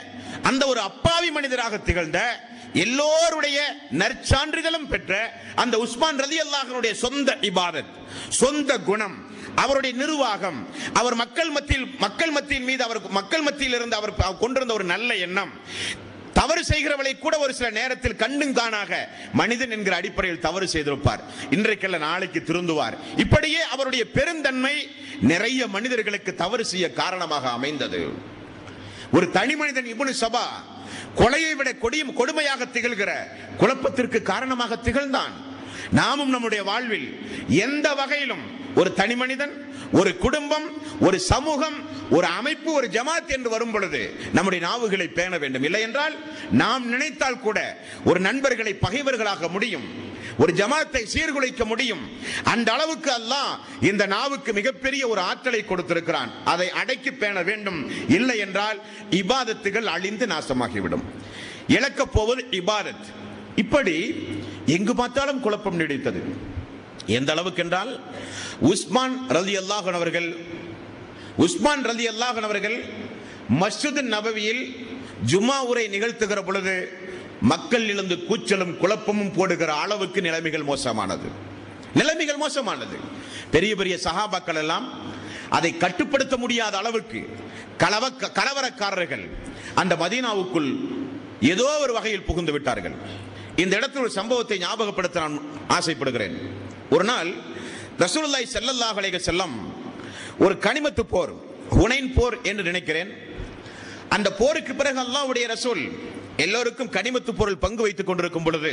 அந்த ஒரு அப்பாவி மனிதராக திகழ்ந்த எல்லோருடைய நற்சான்றிதழும் பெற்ற அந்த உஸ்மான் ரதி அல்லாஹனுடைய சொந்த இபாதத் சொந்த குணம் அவருடைய நிர்வாகம் அவர் மக்கள் மத்தியில் மக்கள் மத்தியின் மீது அவர் மக்கள் மத்தியில் இருந்து அவர் கொண்டிருந்த ஒரு நல்ல எண்ணம் தவறு செய்கிறவளை கூட ஒரு சில நேரத்தில் கண்ணும் காணாக மனிதன் என்கிற அடிப்படையில் தவறு செய்திருப்பார் இன்றைக்கல்ல நாளைக்கு திருந்துவார் இப்படியே அவருடைய பெருந்தன்மை நிறைய மனிதர்களுக்கு தவறு செய்ய காரணமாக அமைந்தது ஒரு தனி மனிதன் இபுனு சபா கொலையை விட கொடியும் கொடுமையாக திகழ்கிற குழப்பத்திற்கு காரணமாக திகழ்ந்தான் நாமும் நம்முடைய வாழ்வில் எந்த வகையிலும் ஒரு தனி மனிதன் ஒரு குடும்பம் ஒரு சமூகம் ஒரு அமைப்பு ஒரு ஜமாத் என்று வரும் பொழுது நம்முடைய நாவுகளை பேண வேண்டும் இல்லை என்றால் நாம் நினைத்தால் கூட ஒரு நண்பர்களை பகைவர்களாக முடியும் ஒரு ஜமாத்தை சீர்குலைக்க முடியும் அந்த அளவுக்கு அல்லாஹ் இந்த நாவுக்கு மிகப்பெரிய ஒரு ஆற்றலை கொடுத்திருக்கிறான் அதை அடக்கி பேண வேண்டும் இல்லை என்றால் இபாதத்துகள் அழிந்து நாசமாகிவிடும் இழக்கப் போவது இபாதத் இப்படி எங்கு பார்த்தாலும் குழப்பம் நீடித்தது எந்த அளவுக்கு என்றால் உஸ்மான் ரலி அல்லாஹன் அவர்கள் உஸ்மான் ரலி அல்லாஹன் அவர்கள் மஸ்ஜித் நபவியில் ஜுமா உரை நிகழ்த்துகிற பொழுது மக்கள் இழந்து கூச்சலும் குழப்பமும் போடுகிற அளவுக்கு நிலைமைகள் மோசமானது நிலைமைகள் மோசமானது பெரிய பெரிய சகாபாக்கள் எல்லாம் அதை கட்டுப்படுத்த முடியாத அளவுக்கு கலவ கலவரக்காரர்கள் அந்த மதீனாவுக்குள் ஏதோ ஒரு வகையில் புகுந்து விட்டார்கள் இந்த இடத்தில் ஒரு சம்பவத்தை ஞாபகப்படுத்த நான் ஆசைப்படுகிறேன் ஒரு நாள் ரசூலுல்லாஹி ஸல்லல்லாஹு அலைஹி செல்லம் ஒரு கனிமத்து போர் ஹுனைன் போர் என்று நினைக்கிறேன் அந்த போருக்கு பிறகு அல்லாஹ்வுடைய ரசூல் எல்லோருக்கும் கனிமத்து பொருள் பங்கு வைத்துக் கொண்டிருக்கும் பொழுது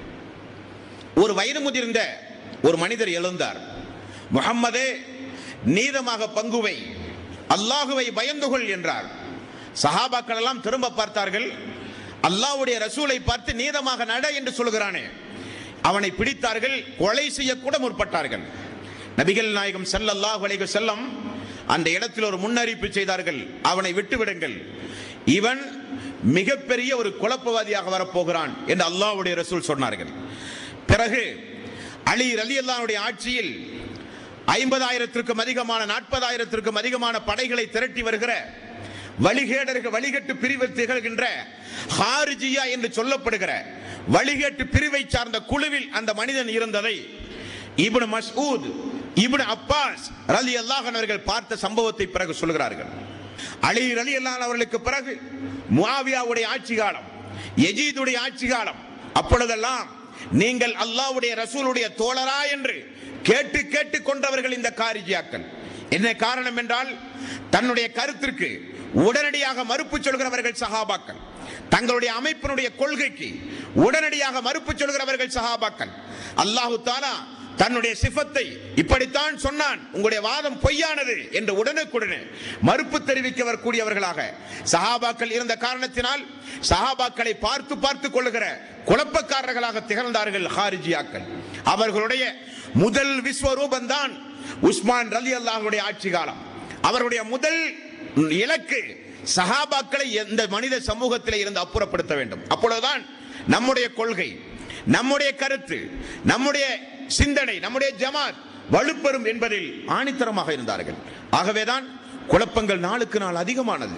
ஒரு வயது முதிர்ந்த ஒரு மனிதர் எழுந்தார் முகம்மதே நீதமாக பங்குவை அல்லாஹுவை பயந்து கொள் என்றார் சஹாபாக்கள் எல்லாம் திரும்ப பார்த்தார்கள் அல்லாஹ்வுடைய ரசூலை பார்த்து நீதமாக நட என்று சொல்கிறானே அவனை பிடித்தார்கள் கொலை செய்யக்கூட முற்பட்டார்கள் நபிகள் நாயகம் ஸல்லல்லாஹு அலைஹி செல்லம் அந்த இடத்தில் ஒரு முன்னறிவிப்பு செய்தார்கள் அவனை விட்டுவிடுங்கள் இவன் மிகப்பெரிய ஒரு குழப்பவாதியாக வரப்போகிறான் என்று அல்லாஹ்வுடைய ரசூல் சொன்னார்கள் பிறகு அலி ரலி அல்லாஹ்வுடைய ஆட்சியில் ஐம்பதாயிரத்திற்கும் அதிகமான நாற்பதாயிரத்திற்கும் அதிகமான படைகளை திரட்டி வருகிற வழிகேடர்கள் வழிகட்டு பிரிவில் திகழ்கின்ற ஹாரிஜியா என்று சொல்லப்படுகிற வழிகேட்டு பிரிவை சார்ந்த குழுவில் அந்த மனிதன் இருந்ததை இப்னு மஸ்ஊத் இப்னு அப்பாஸ் ரலி அல்லாஹன் அவர்கள் பார்த்த சம்பவத்தை பிறகு சொல்கிறார்கள் அலி ரலி அல்லாஹ் அவர்களுக்கு பிறகு முஆவியாவுடைய ஆட்சி காலம் எஜீதுடைய ஆட்சி காலம் அப்பொழுதெல்லாம் நீங்கள் அல்லாஹ்வுடைய ரசூலுடைய தோழரா என்று கேட்டு கேட்டு கொண்டவர்கள் இந்த காரிஜியாக்கள் என்ன காரணம் என்றால் தன்னுடைய கருத்திற்கு உடனடியாக மறுப்பு சொல்கிறவர்கள் சஹாபாக்கள் தங்களுடைய அமைப்பினுடைய கொள்கைக்கு உடனடியாக மறுப்பு சொல்கிறவர்கள் சஹாபாக்கள் அல்லாஹு தாலா தன்னுடைய சிஃபத்தை இப்படித்தான் சொன்னான் உங்களுடைய வாதம் பொய்யானது என்று உடனுக்குடனே மறுப்பு தெரிவிக்க வரக்கூடியவர்களாக சஹாபாக்கள் இருந்த காரணத்தினால் சஹாபாக்களை பார்த்து பார்த்து கொள்ளுகிற குழப்பக்காரர்களாக திகழ்ந்தார்கள் ஹாரிஜியாக்கள் அவர்களுடைய முதல் விஸ்வரூபம் தான் உஸ்மான் ரலி அல்லாஹுடைய ஆட்சி காலம் அவருடைய முதல் இலக்கு சஹாபாக்களை எந்த மனித சமூகத்தில் இருந்து அப்புறப்படுத்த வேண்டும் அப்பொழுதுதான் நம்முடைய கொள்கை நம்முடைய கருத்து நம்முடைய சிந்தனை நம்முடைய ஜமாத் வலுப்பெறும் என்பதில் ஆணித்தரமாக இருந்தார்கள் ஆகவேதான் குழப்பங்கள் நாளுக்கு நாள் அதிகமானது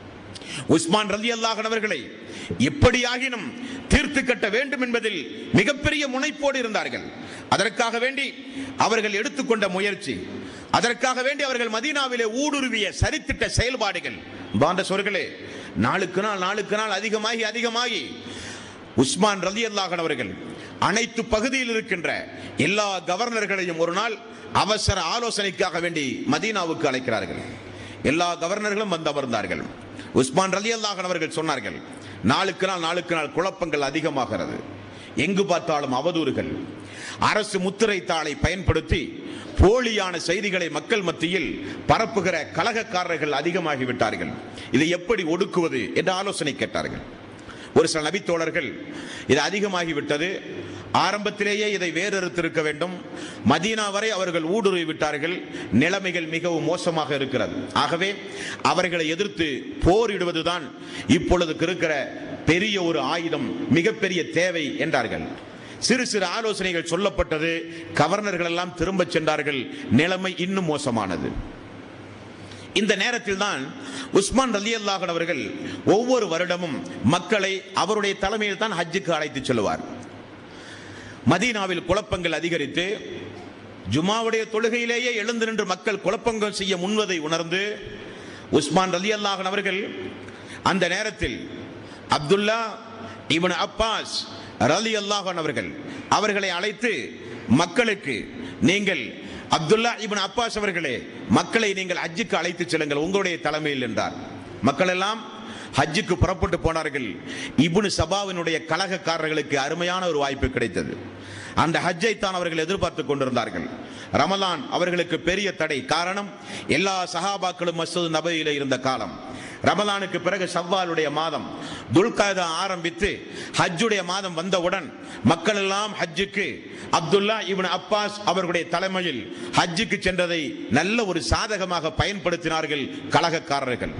உஸ்மான் ரலி அல்லாஹன் அவர்களை எப்படியாகினும் தீர்த்து கட்ட வேண்டும் என்பதில் மிகப்பெரிய முனைப்போடு இருந்தார்கள் அதற்காக வேண்டி அவர்கள் எடுத்துக்கொண்ட முயற்சி அதற்காக வேண்டி அவர்கள் மதீனாவிலே ஊடுருவிய சரித்திட்ட செயல்பாடுகள் பாண்ட சொர்களே நாளுக்கு நாள் நாளுக்கு நாள் அதிகமாகி அதிகமாகி உஸ்மான் ரலி அல்லாஹன் அவர்கள் அனைத்து பகுதியில் இருக்கின்ற எல்லா கவர்னர்களையும் ஒரு நாள் அவசர ஆலோசனைக்காக வேண்டி மதீனாவுக்கு அழைக்கிறார்கள் எல்லா கவர்னர்களும் வந்து அமர்ந்தார்கள் உஸ்மான் ரலி அல்லாஹன் அவர்கள் சொன்னார்கள் நாளுக்கு நாள் நாளுக்கு நாள் குழப்பங்கள் அதிகமாகிறது எங்கு பார்த்தாலும் அவதூறுகள் அரசு முத்திரை தாளை பயன்படுத்தி போலியான செய்திகளை மக்கள் மத்தியில் பரப்புகிற கலகக்காரர்கள் அதிகமாகிவிட்டார்கள் இதை எப்படி ஒடுக்குவது என்று ஆலோசனை கேட்டார்கள் ஒரு சில நபித்தோழர்கள் இது அதிகமாகிவிட்டது ஆரம்பத்திலேயே இதை வேறறுத்திருக்க வேண்டும் மதீனா வரை அவர்கள் ஊடுருவி விட்டார்கள் நிலைமைகள் மிகவும் மோசமாக இருக்கிறது ஆகவே அவர்களை எதிர்த்து போரிடுவதுதான் இப்பொழுது இருக்கிற பெரிய ஒரு ஆயுதம் மிகப்பெரிய தேவை என்றார்கள் சிறு சிறு ஆலோசனைகள் சொல்லப்பட்டது கவர்னர்கள் எல்லாம் திரும்பச் சென்றார்கள் நிலைமை இன்னும் மோசமானது இந்த நேரத்தில் தான் உஸ்மான் ரலி அல்லாஹன் அவர்கள் ஒவ்வொரு வருடமும் மக்களை அவருடைய தலைமையில் தான் ஹஜ்ஜுக்கு அழைத்து செல்வார் மதீனாவில் குழப்பங்கள் அதிகரித்து ஜுமாவுடைய தொழுகையிலேயே எழுந்து நின்று மக்கள் குழப்பங்கள் செய்ய முன்வதை உணர்ந்து உஸ்மான் ரலி அல்லாஹன் அவர்கள் அந்த நேரத்தில் அப்துல்லா இவன் அப்பாஸ் ரலி அல்லாஹன் அவர்கள் அவர்களை அழைத்து மக்களுக்கு நீங்கள் அப்துல்லா இப்னு அப்பாஸ் அவர்களே மக்களை நீங்கள் ஹஜ்ஜுக்கு அழைத்து செல்லுங்கள் உங்களுடைய தலைமையில் என்றார் மக்கள் எல்லாம் ஹஜ்ஜுக்கு புறப்பட்டு போனார்கள் இப்னு சபாவினுடைய கலகக்காரர்களுக்கு அருமையான ஒரு வாய்ப்பு கிடைத்தது அந்த ஹஜ்ஜை தான் அவர்கள் எதிர்பார்த்து கொண்டிருந்தார்கள் ரமலான் அவர்களுக்கு பெரிய தடை காரணம் எல்லா சஹாபாக்களும் மசூத் நபையில இருந்த காலம் ரமலானுக்கு பிறகு சவ்வாலுடைய மாதம் துல்காதா ஆரம்பித்து ஹஜ்ஜுடைய மாதம் வந்தவுடன் மக்கள் எல்லாம் ஹஜ்ஜுக்கு அப்துல்லா இவன் அப்பாஸ் அவர்களுடைய தலைமையில் ஹஜ்ஜுக்கு சென்றதை நல்ல ஒரு சாதகமாக பயன்படுத்தினார்கள் கலகக்காரர்கள்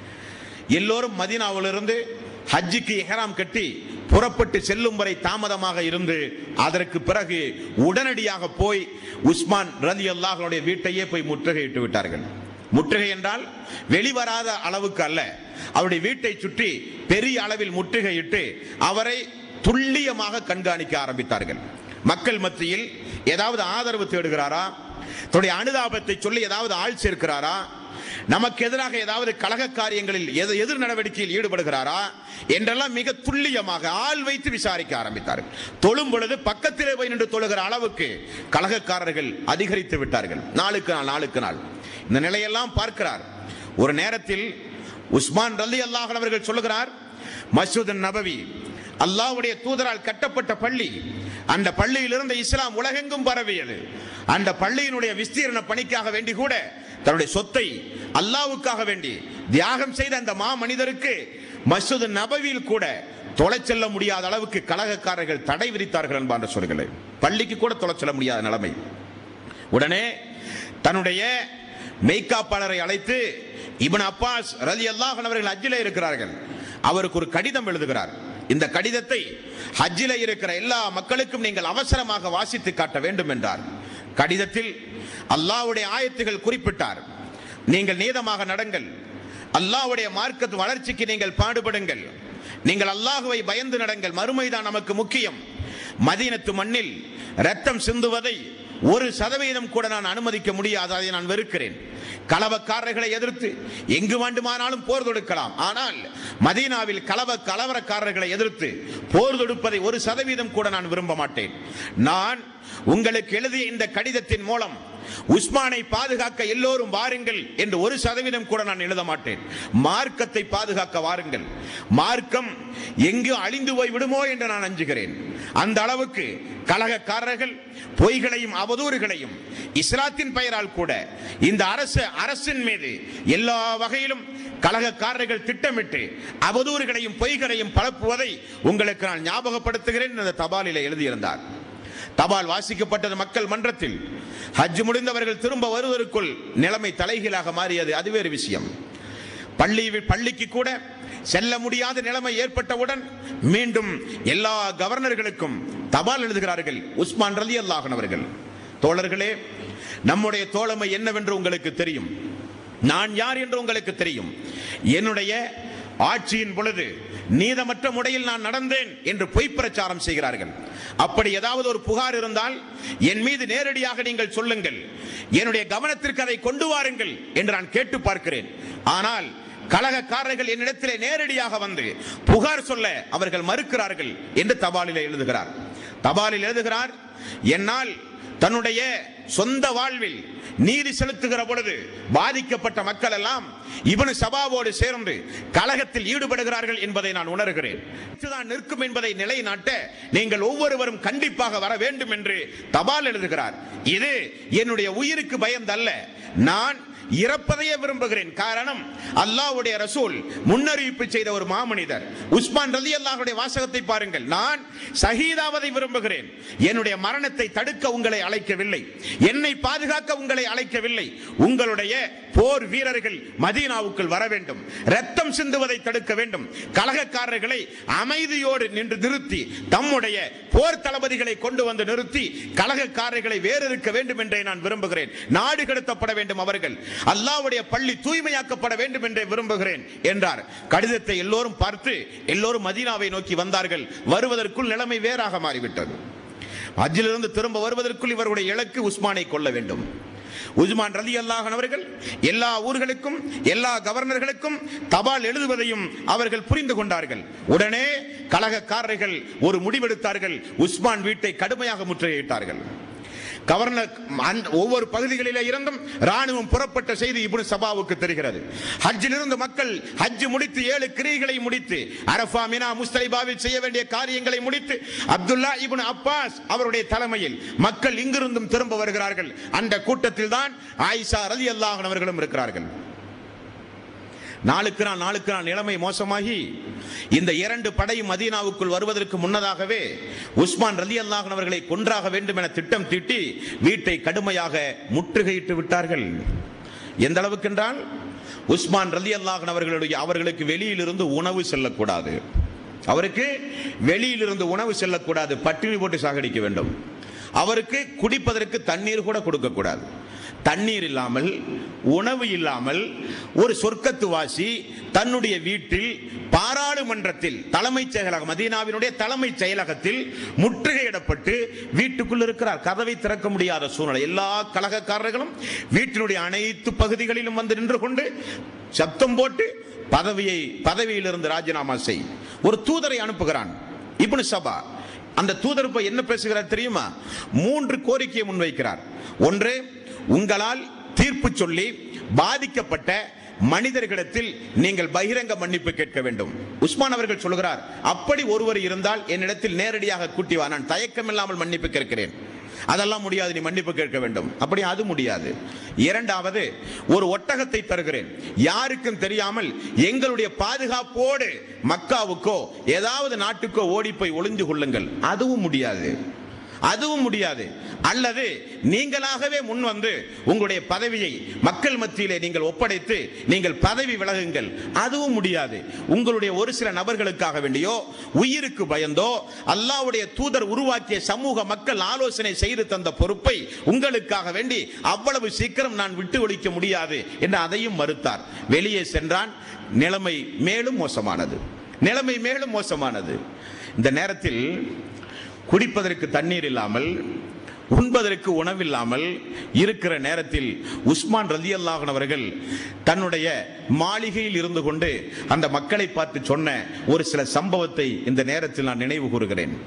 எல்லோரும் மதீனாவிலிருந்து ஹஜ்ஜுக்கு எஹராம் கட்டி புறப்பட்டு செல்லும் வரை தாமதமாக இருந்து அதற்கு பிறகு உடனடியாக போய் உஸ்மான் ரலி அல்லாஹனுடைய வீட்டையே போய் முற்றுகையிட்டு விட்டார்கள் முற்றுகை என்றால் வெளிவராத அளவுக்கு அல்ல அவருடைய வீட்டை சுற்றி பெரிய அளவில் முற்றுகையிட்டு அவரை துல்லியமாக கண்காணிக்க ஆரம்பித்தார்கள் மக்கள் மத்தியில் ஏதாவது ஆதரவு தேடுகிறாரா தன்னுடைய அனுதாபத்தை சொல்லி ஏதாவது ஆள் சேர்க்கிறாரா நமக்கு எதிராக ஏதாவது கழக காரியங்களில் எது எதிர் நடவடிக்கையில் ஈடுபடுகிறாரா என்றெல்லாம் மிக துல்லியமாக ஆள் வைத்து விசாரிக்க ஆரம்பித்தார்கள் தொழும் பொழுது பக்கத்திலே போய் நின்று தொழுகிற அளவுக்கு கழகக்காரர்கள் அதிகரித்து விட்டார்கள் நாளுக்கு நாள் நாளுக்கு நாள் இந்த நிலையெல்லாம் பார்க்கிறார் ஒரு நேரத்தில் உஸ்மான் ரலி அல்லாஹ் அவர்கள் சொல்லுகிறார் மசூத் நபவி அல்லாஹ்வுடைய தூதரால் கட்டப்பட்ட பள்ளி அந்த பள்ளியில் இருந்த இஸ்லாம் உலகெங்கும் பரவியது அந்த பள்ளியினுடைய விஸ்தீரண பணிக்காக வேண்டி கூட தன்னுடைய சொத்தை அல்லாவுக்காக வேண்டி தியாகம் செய்த அந்த மா மனிதருக்கு மசூத் நபவியில் கூட தொலை செல்ல முடியாத அளவுக்கு கலகக்காரர்கள் தடை விதித்தார்கள் என்பான்ற சொல்கிறேன் பள்ளிக்கு கூட தொலை செல்ல முடியாத நிலைமை உடனே தன்னுடைய மெய்காப்பாளரை அழைத்து இப்னு அப்பாஸ் ரலி அல்லாஹன் அவர்கள் ஹஜ்ஜிலே இருக்கிறார்கள் அவருக்கு ஒரு கடிதம் எழுதுகிறார் இந்த கடிதத்தை ஹஜ்ஜிலே இருக்கிற எல்லா மக்களுக்கும் நீங்கள் அவசரமாக வாசித்து காட்ட வேண்டும் என்றார் கடிதத்தில் அல்லாஹ்வுடைய ஆயத்துகள் குறிப்பிட்டார் நீங்கள் நீதமாக நடங்கள் அல்லாஹ்வுடைய மார்க்கத்து வளர்ச்சிக்கு நீங்கள் பாடுபடுங்கள் நீங்கள் அல்லாஹுவை பயந்து நடங்கள் மறுமைதான் நமக்கு முக்கியம் மதீனத்து மண்ணில் ரத்தம் சிந்துவதை ஒரு சதவீதம் கூட நான் அனுமதிக்க முடியாது அதை நான் வெறுக்கிறேன் கலவக்காரர்களை எதிர்த்து எங்கு வேண்டுமானாலும் போர் தொடுக்கலாம் ஆனால் மதீனாவில் கலவ கலவரக்காரர்களை எதிர்த்து போர் தொடுப்பதை ஒரு சதவீதம் கூட நான் விரும்ப மாட்டேன் நான் உங்களுக்கு எழுதிய இந்த கடிதத்தின் மூலம் உஸ்மானை பாதுகாக்க எல்லோரும் வாருங்கள் என்று ஒரு சதவீதம் கூட நான் எழுத மாட்டேன் மார்க்கத்தை பாதுகாக்க வாருங்கள் மார்க்கம் எங்கு அழிந்து போய் விடுமோ என்று நான் அஞ்சுகிறேன் அந்த அளவுக்கு கலகக்காரர்கள் பொய்களையும் அவதூறுகளையும் இஸ்லாத்தின் பெயரால் கூட இந்த அரசு அரசின் மீது எல்லா வகையிலும் கலகக்காரர்கள் திட்டமிட்டு அவதூறுகளையும் பொய்களையும் பரப்புவதை உங்களுக்கு நான் ஞாபகப்படுத்துகிறேன் இந்த தபாலில் எழுதியிருந்தார் தபால் வாசிக்கப்பட்டது மக்கள் மன்றத்தில் ஹஜ் முடிந்தவர்கள் திரும்ப வருவதற்குள் நிலைமை தலைகீழாக மாறியது அது வேறு விஷயம் பள்ளி பள்ளிக்கு கூட செல்ல முடியாத நிலைமை ஏற்பட்டவுடன் மீண்டும் எல்லா கவர்னர்களுக்கும் தபால் எழுதுகிறார்கள் உஸ்மான் ரலி அல்லாஹன் அவர்கள் தோழர்களே நம்முடைய தோழமை என்னவென்று உங்களுக்கு தெரியும் நான் யார் என்று உங்களுக்கு தெரியும் என்னுடைய ஆட்சியின் பொழுது நீதமற்ற முறையில் நான் நடந்தேன் என்று பொய் பிரச்சாரம் செய்கிறார்கள் அப்படி ஏதாவது ஒரு புகார் இருந்தால் என் மீது நேரடியாக நீங்கள் சொல்லுங்கள் என்னுடைய கவனத்திற்கு அதை கொண்டு வாருங்கள் என்று நான் கேட்டு பார்க்கிறேன் ஆனால் கழகக்காரர்கள் என்னிடத்திலே நேரடியாக வந்து புகார் சொல்ல அவர்கள் மறுக்கிறார்கள் என்று தபாலில் எழுதுகிறார் தபாலில் எழுதுகிறார் என்னால் தன்னுடைய சொந்த வாழ்வில் நீதி செலுத்துகிற பொழுது பாதிக்கப்பட்ட மக்கள் எல்லாம் இவனு சபாவோடு சேர்ந்து கழகத்தில் ஈடுபடுகிறார்கள் என்பதை நான் உணர்கிறேன் இதுதான் நிற்கும் என்பதை நிலைநாட்ட நீங்கள் ஒவ்வொருவரும் கண்டிப்பாக வர வேண்டும் என்று தபால் எழுதுகிறார் இது என்னுடைய உயிருக்கு பயந்தல்ல நான் இறப்பதையே விரும்புகிறேன் காரணம் அல்லாஹ்வுடைய ரசூல் முன்னறிவிப்பு செய்த ஒரு மாமனிதர் உஸ்மான் ரலி அல்லாஹுடைய வாசகத்தை பாருங்கள் நான் ஷஹீதாவதை விரும்புகிறேன் என்னுடைய மரணத்தை தடுக்க உங்களை அழைக்கவில்லை என்னை பாதுகாக்க உங்களை அழைக்கவில்லை உங்களுடைய போர் வீரர்கள் மதீனாவுக்குள் வர வேண்டும் ரத்தம் சிந்துவதை தடுக்க வேண்டும் கலகக்காரர்களை அமைதியோடு நின்று நிறுத்தி தம்முடைய போர் தளபதிகளை கொண்டு வந்து நிறுத்தி கலகக்காரர்களை வேறறுக்க வேண்டும் என்றே நான் விரும்புகிறேன் நாடு கடத்தப்பட வேண்டும் அவர்கள் அல்லாஹ்வுடைய பள்ளி தூய்மையாக்கப்பட வேண்டும் என்றே விரும்புகிறேன் என்றார் கடிதத்தை எல்லோரும் பார்த்து எல்லோரும் மதீனாவை நோக்கி வந்தார்கள் வருவதற்குள் நிலைமை வேறாக மாறிவிட்டது ஹஜ்ஜிலிருந்து திரும்ப வருவதற்குள் இவருடைய இலக்கு உஸ்மானை கொள்ள வேண்டும் உஸ்மான் ரலி அல்லாஹன் அவர்கள் எல்லா ஊர்களுக்கும் எல்லா கவர்னர்களுக்கும் தபால் எழுதுவதையும் அவர்கள் புரிந்து கொண்டார்கள் உடனே கலகக்காரர்கள் ஒரு முடிவெடுத்தார்கள் உஸ்மான் வீட்டை கடுமையாக முற்றுகையிட்டார்கள் கவர்னர் அந்த ஒவ்வொரு பகுதிகளிலே இருந்தும் ராணுவம் புறப்பட்ட செய்தி இப்னு சபாவுக்கு தெரிகிறது ஹஜ்ஜில் இருந்து மக்கள் ஹஜ் முடித்து ஏழு கிரிகளை முடித்து அரஃபா மினா முஸ்தலிபாவில் செய்ய வேண்டிய காரியங்களை முடித்து அப்துல்லா இப்னு அப்பாஸ் அவருடைய தலைமையில் மக்கள் இங்கிருந்தும் திரும்ப வருகிறார்கள் அந்த கூட்டத்தில் தான் ஆயிஷா ரலி அல்லாஹன் அவர்களும் இருக்கிறார்கள் நாளுக்கு நாள் நாளுக்கு நாள் நிலைமை மோசமாகி இந்த இரண்டு படையும் மதீனாவுக்குள் வருவதற்கு முன்னதாகவே உஸ்மான் ரலி அல்லாஹன் அவர்களை கொன்றாக வேண்டும் என திட்டம் தீட்டி வீட்டை கடுமையாக முற்றுகையிட்டு விட்டார்கள் எந்த அளவுக்கு என்றால் உஸ்மான் ரலி அல்லாஹன் அவர்களுடைய அவர்களுக்கு வெளியிலிருந்து உணவு செல்லக்கூடாது அவருக்கு வெளியிலிருந்து உணவு செல்லக்கூடாது பட்டினி போட்டு சாகடிக்க வேண்டும் அவருக்கு குடிப்பதற்கு தண்ணீர் கூட கொடுக்கக்கூடாது தண்ணீர் இல்லாமல் உணவு இல்லாமல் ஒரு சொர்க்கத்து வாசி தன்னுடைய வீட்டில் பாராளுமன்றத்தில் தலைமைச் செயலகம் மதீனாவினுடைய தலைமைச் செயலகத்தில் முற்றுகையிடப்பட்டு வீட்டுக்குள் இருக்கிறார் கதவை திறக்க முடியாத சூழ்நிலை எல்லா கழகக்காரர்களும் வீட்டினுடைய அனைத்து பகுதிகளிலும் வந்து நின்று கொண்டு சத்தம் போட்டு பதவியை பதவியிலிருந்து ராஜினாமா செய் ஒரு தூதரை அனுப்புகிறான் இப்னு சபா அந்த தூதர் போய் என்ன பேசுகிறார் தெரியுமா மூன்று கோரிக்கையை முன்வைக்கிறார் ஒன்று உங்களால் தீர்ப்பு சொல்லி பாதிக்கப்பட்ட மனிதர்களிடத்தில் நீங்கள் பகிரங்க மன்னிப்பு கேட்க வேண்டும் உஸ்மான் அவர்கள் சொல்கிறார் அப்படி ஒருவர் இருந்தால் என்னிடத்தில் நேரடியாக கூட்டி வா நான் தயக்கம் இல்லாமல் மன்னிப்பு கேட்கிறேன் அதெல்லாம் முடியாது நீ மன்னிப்பு கேட்க வேண்டும் அப்படி அது முடியாது இரண்டாவது ஒரு ஒட்டகத்தை தருகிறேன் யாருக்கும் தெரியாமல் எங்களுடைய பாதுகாப்போடு மக்காவுக்கோ ஏதாவது நாட்டுக்கோ ஓடி போய் ஒளிந்து கொள்ளுங்கள் அதுவும் முடியாது அதுவும் முடியாது அல்லது நீங்களாகவே முன் வந்து உங்களுடைய பதவியை மக்கள் மத்தியிலே நீங்கள் ஒப்படைத்து நீங்கள் பதவி விலகுங்கள் அதுவும் முடியாது உங்களுடைய ஒரு சில நபர்களுக்காக வேண்டியோ உயிருக்கு பயந்தோ அல்லாஹ்வுடைய தூதர் உருவாக்கிய சமூக மக்கள் ஆலோசனை செய்து தந்த பொறுப்பை உங்களுக்காக வேண்டி அவ்வளவு சீக்கிரம் நான் விட்டு ஒழிக்க முடியாது என்று அதையும் மறுத்தார் வெளியே சென்றான் நிலைமை மேலும் மோசமானது நிலைமை மேலும் மோசமானது இந்த நேரத்தில் குடிப்பதற்கு தண்ணீர் இல்லாமல் உண்பதற்கு உணவில்லாமல் இருக்கிற நேரத்தில் உஸ்மான் ரலி அல்லாஹன் அவர்கள் தன்னுடைய மாளிகையில் இருந்து கொண்டு அந்த மக்களை பார்த்து சொன்ன ஒரு சில சம்பவத்தை இந்த நேரத்தில் நான் நினைவு கூறுகிறேன்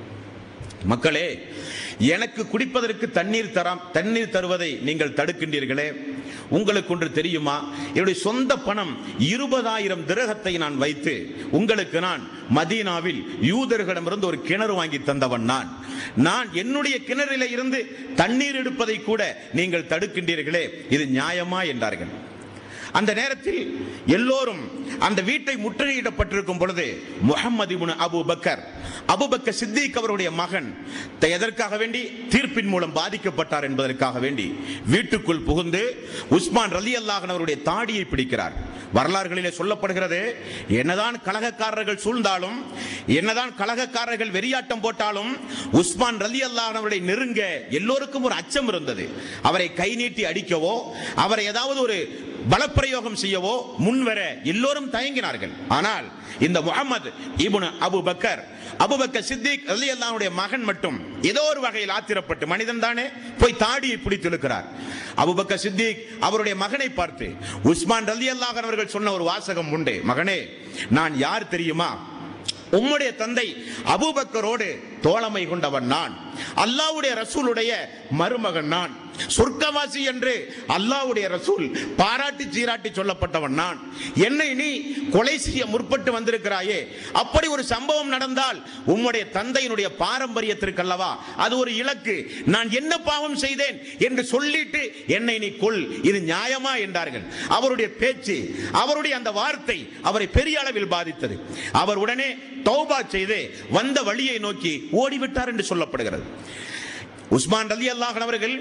மக்களே எனக்கு குடிப்பதற்கு தண்ணீர் தராம் தண்ணீர் தருவதை நீங்கள் தடுக்கின்றீர்களே உங்களுக்கு ஒன்று தெரியுமா என்னுடைய சொந்த பணம் இருபதாயிரம் திரகத்தை நான் வைத்து உங்களுக்கு நான் மதீனாவில் யூதர்களிடமிருந்து ஒரு கிணறு வாங்கி தந்தவன் நான் நான் என்னுடைய கிணறில இருந்து தண்ணீர் எடுப்பதை கூட நீங்கள் தடுக்கின்றீர்களே இது நியாயமா என்றார்கள் அந்த நேரத்தில் எல்லோரும் அந்த வீட்டை முற்றுகையிடப்பட்டிருக்கும் பொழுது Muhammad ibn Abu Bakr Abu Bakr Siddiq அவருடைய மகன் த- எதற்காக வேண்டி தீர்ப்பின் மூலம் பாதிக்கப்பட்டார் என்பதற்காக வேண்டி வீட்டுக்குள் புகுந்து உஸ்மான் ரலி அல்லாஹன் அவருடைய தாடியை பிடிக்கிறார் வரலாறுகளிலே சொல்லப்படுகிறது என்னதான் கலகக்காரர்கள் சூழ்ந்தாலும் என்னதான் கலகக்காரர்கள் வெறியாட்டம் போட்டாலும் உஸ்மான் ரலி அல்லாஹன் அவருடைய நெருங்க எல்லோருக்கும் ஒரு அச்சம் இருந்தது அவரை கை நீட்டி அடிக்கவோ அவரை ஏதாவது ஒரு பலப்பிரயோகம் செய்யவோ முன்வர எல்லோரும் தயங்கினார்கள் ஆனால் இந்த Muhammad ibn Abu Bakr Abu Bakr Siddiq ரலி அல்லாஹ்வுடைய மகன் மட்டும் ஏதோ ஒரு வகையில் ஆத்திரப்பட்டு மனிதன் தானே போய் தாடியை பிடித்து இழுக்கிறார் அபுபக்கர் சித்திக் அவருடைய மகனை பார்த்து உஸ்மான் ரலி அல்லாஹ் அவர்கள் சொன்ன ஒரு வாசகம் உண்டு மகனே நான் யார் தெரியுமா உம்முடைய தந்தை அபூபக்கரோடு தோழமை கொண்டவன் நான் அல்லாஹ்வுடைய ரசூலுடைய மருமகன் நான் சொர்க்கவாசி என்று அல்லாஹ்வுடைய ரசூல் பாராட்டி சீராட்டி சொல்லப்பட்டவன் நான் என்னை நீ கொலை செய்ய முற்பட்டு வந்திருக்கிறாயே அப்படி ஒரு சம்பவம் நடந்தால் உம்முடைய தந்தையினுடைய பாரம்பரியத்திற்கு அல்லவா அது ஒரு இலக்கு நான் என்ன பாவம் செய்தேன் என்று சொல்லிட்டு என்னை நீ கொல் இது நியாயமா என்றார்கள் அவருடைய பேச்சு அவருடைய அந்த வார்த்தை அவரை பெரிய அளவில் பாதித்தது அவர் உடனே தௌபா செய்து வந்த வழியை நோக்கி ஓடிவிட்டார் என்று சொல்லப்படுகிறது உஸ்மான் ரலி அல்லாஹன் அவர்கள்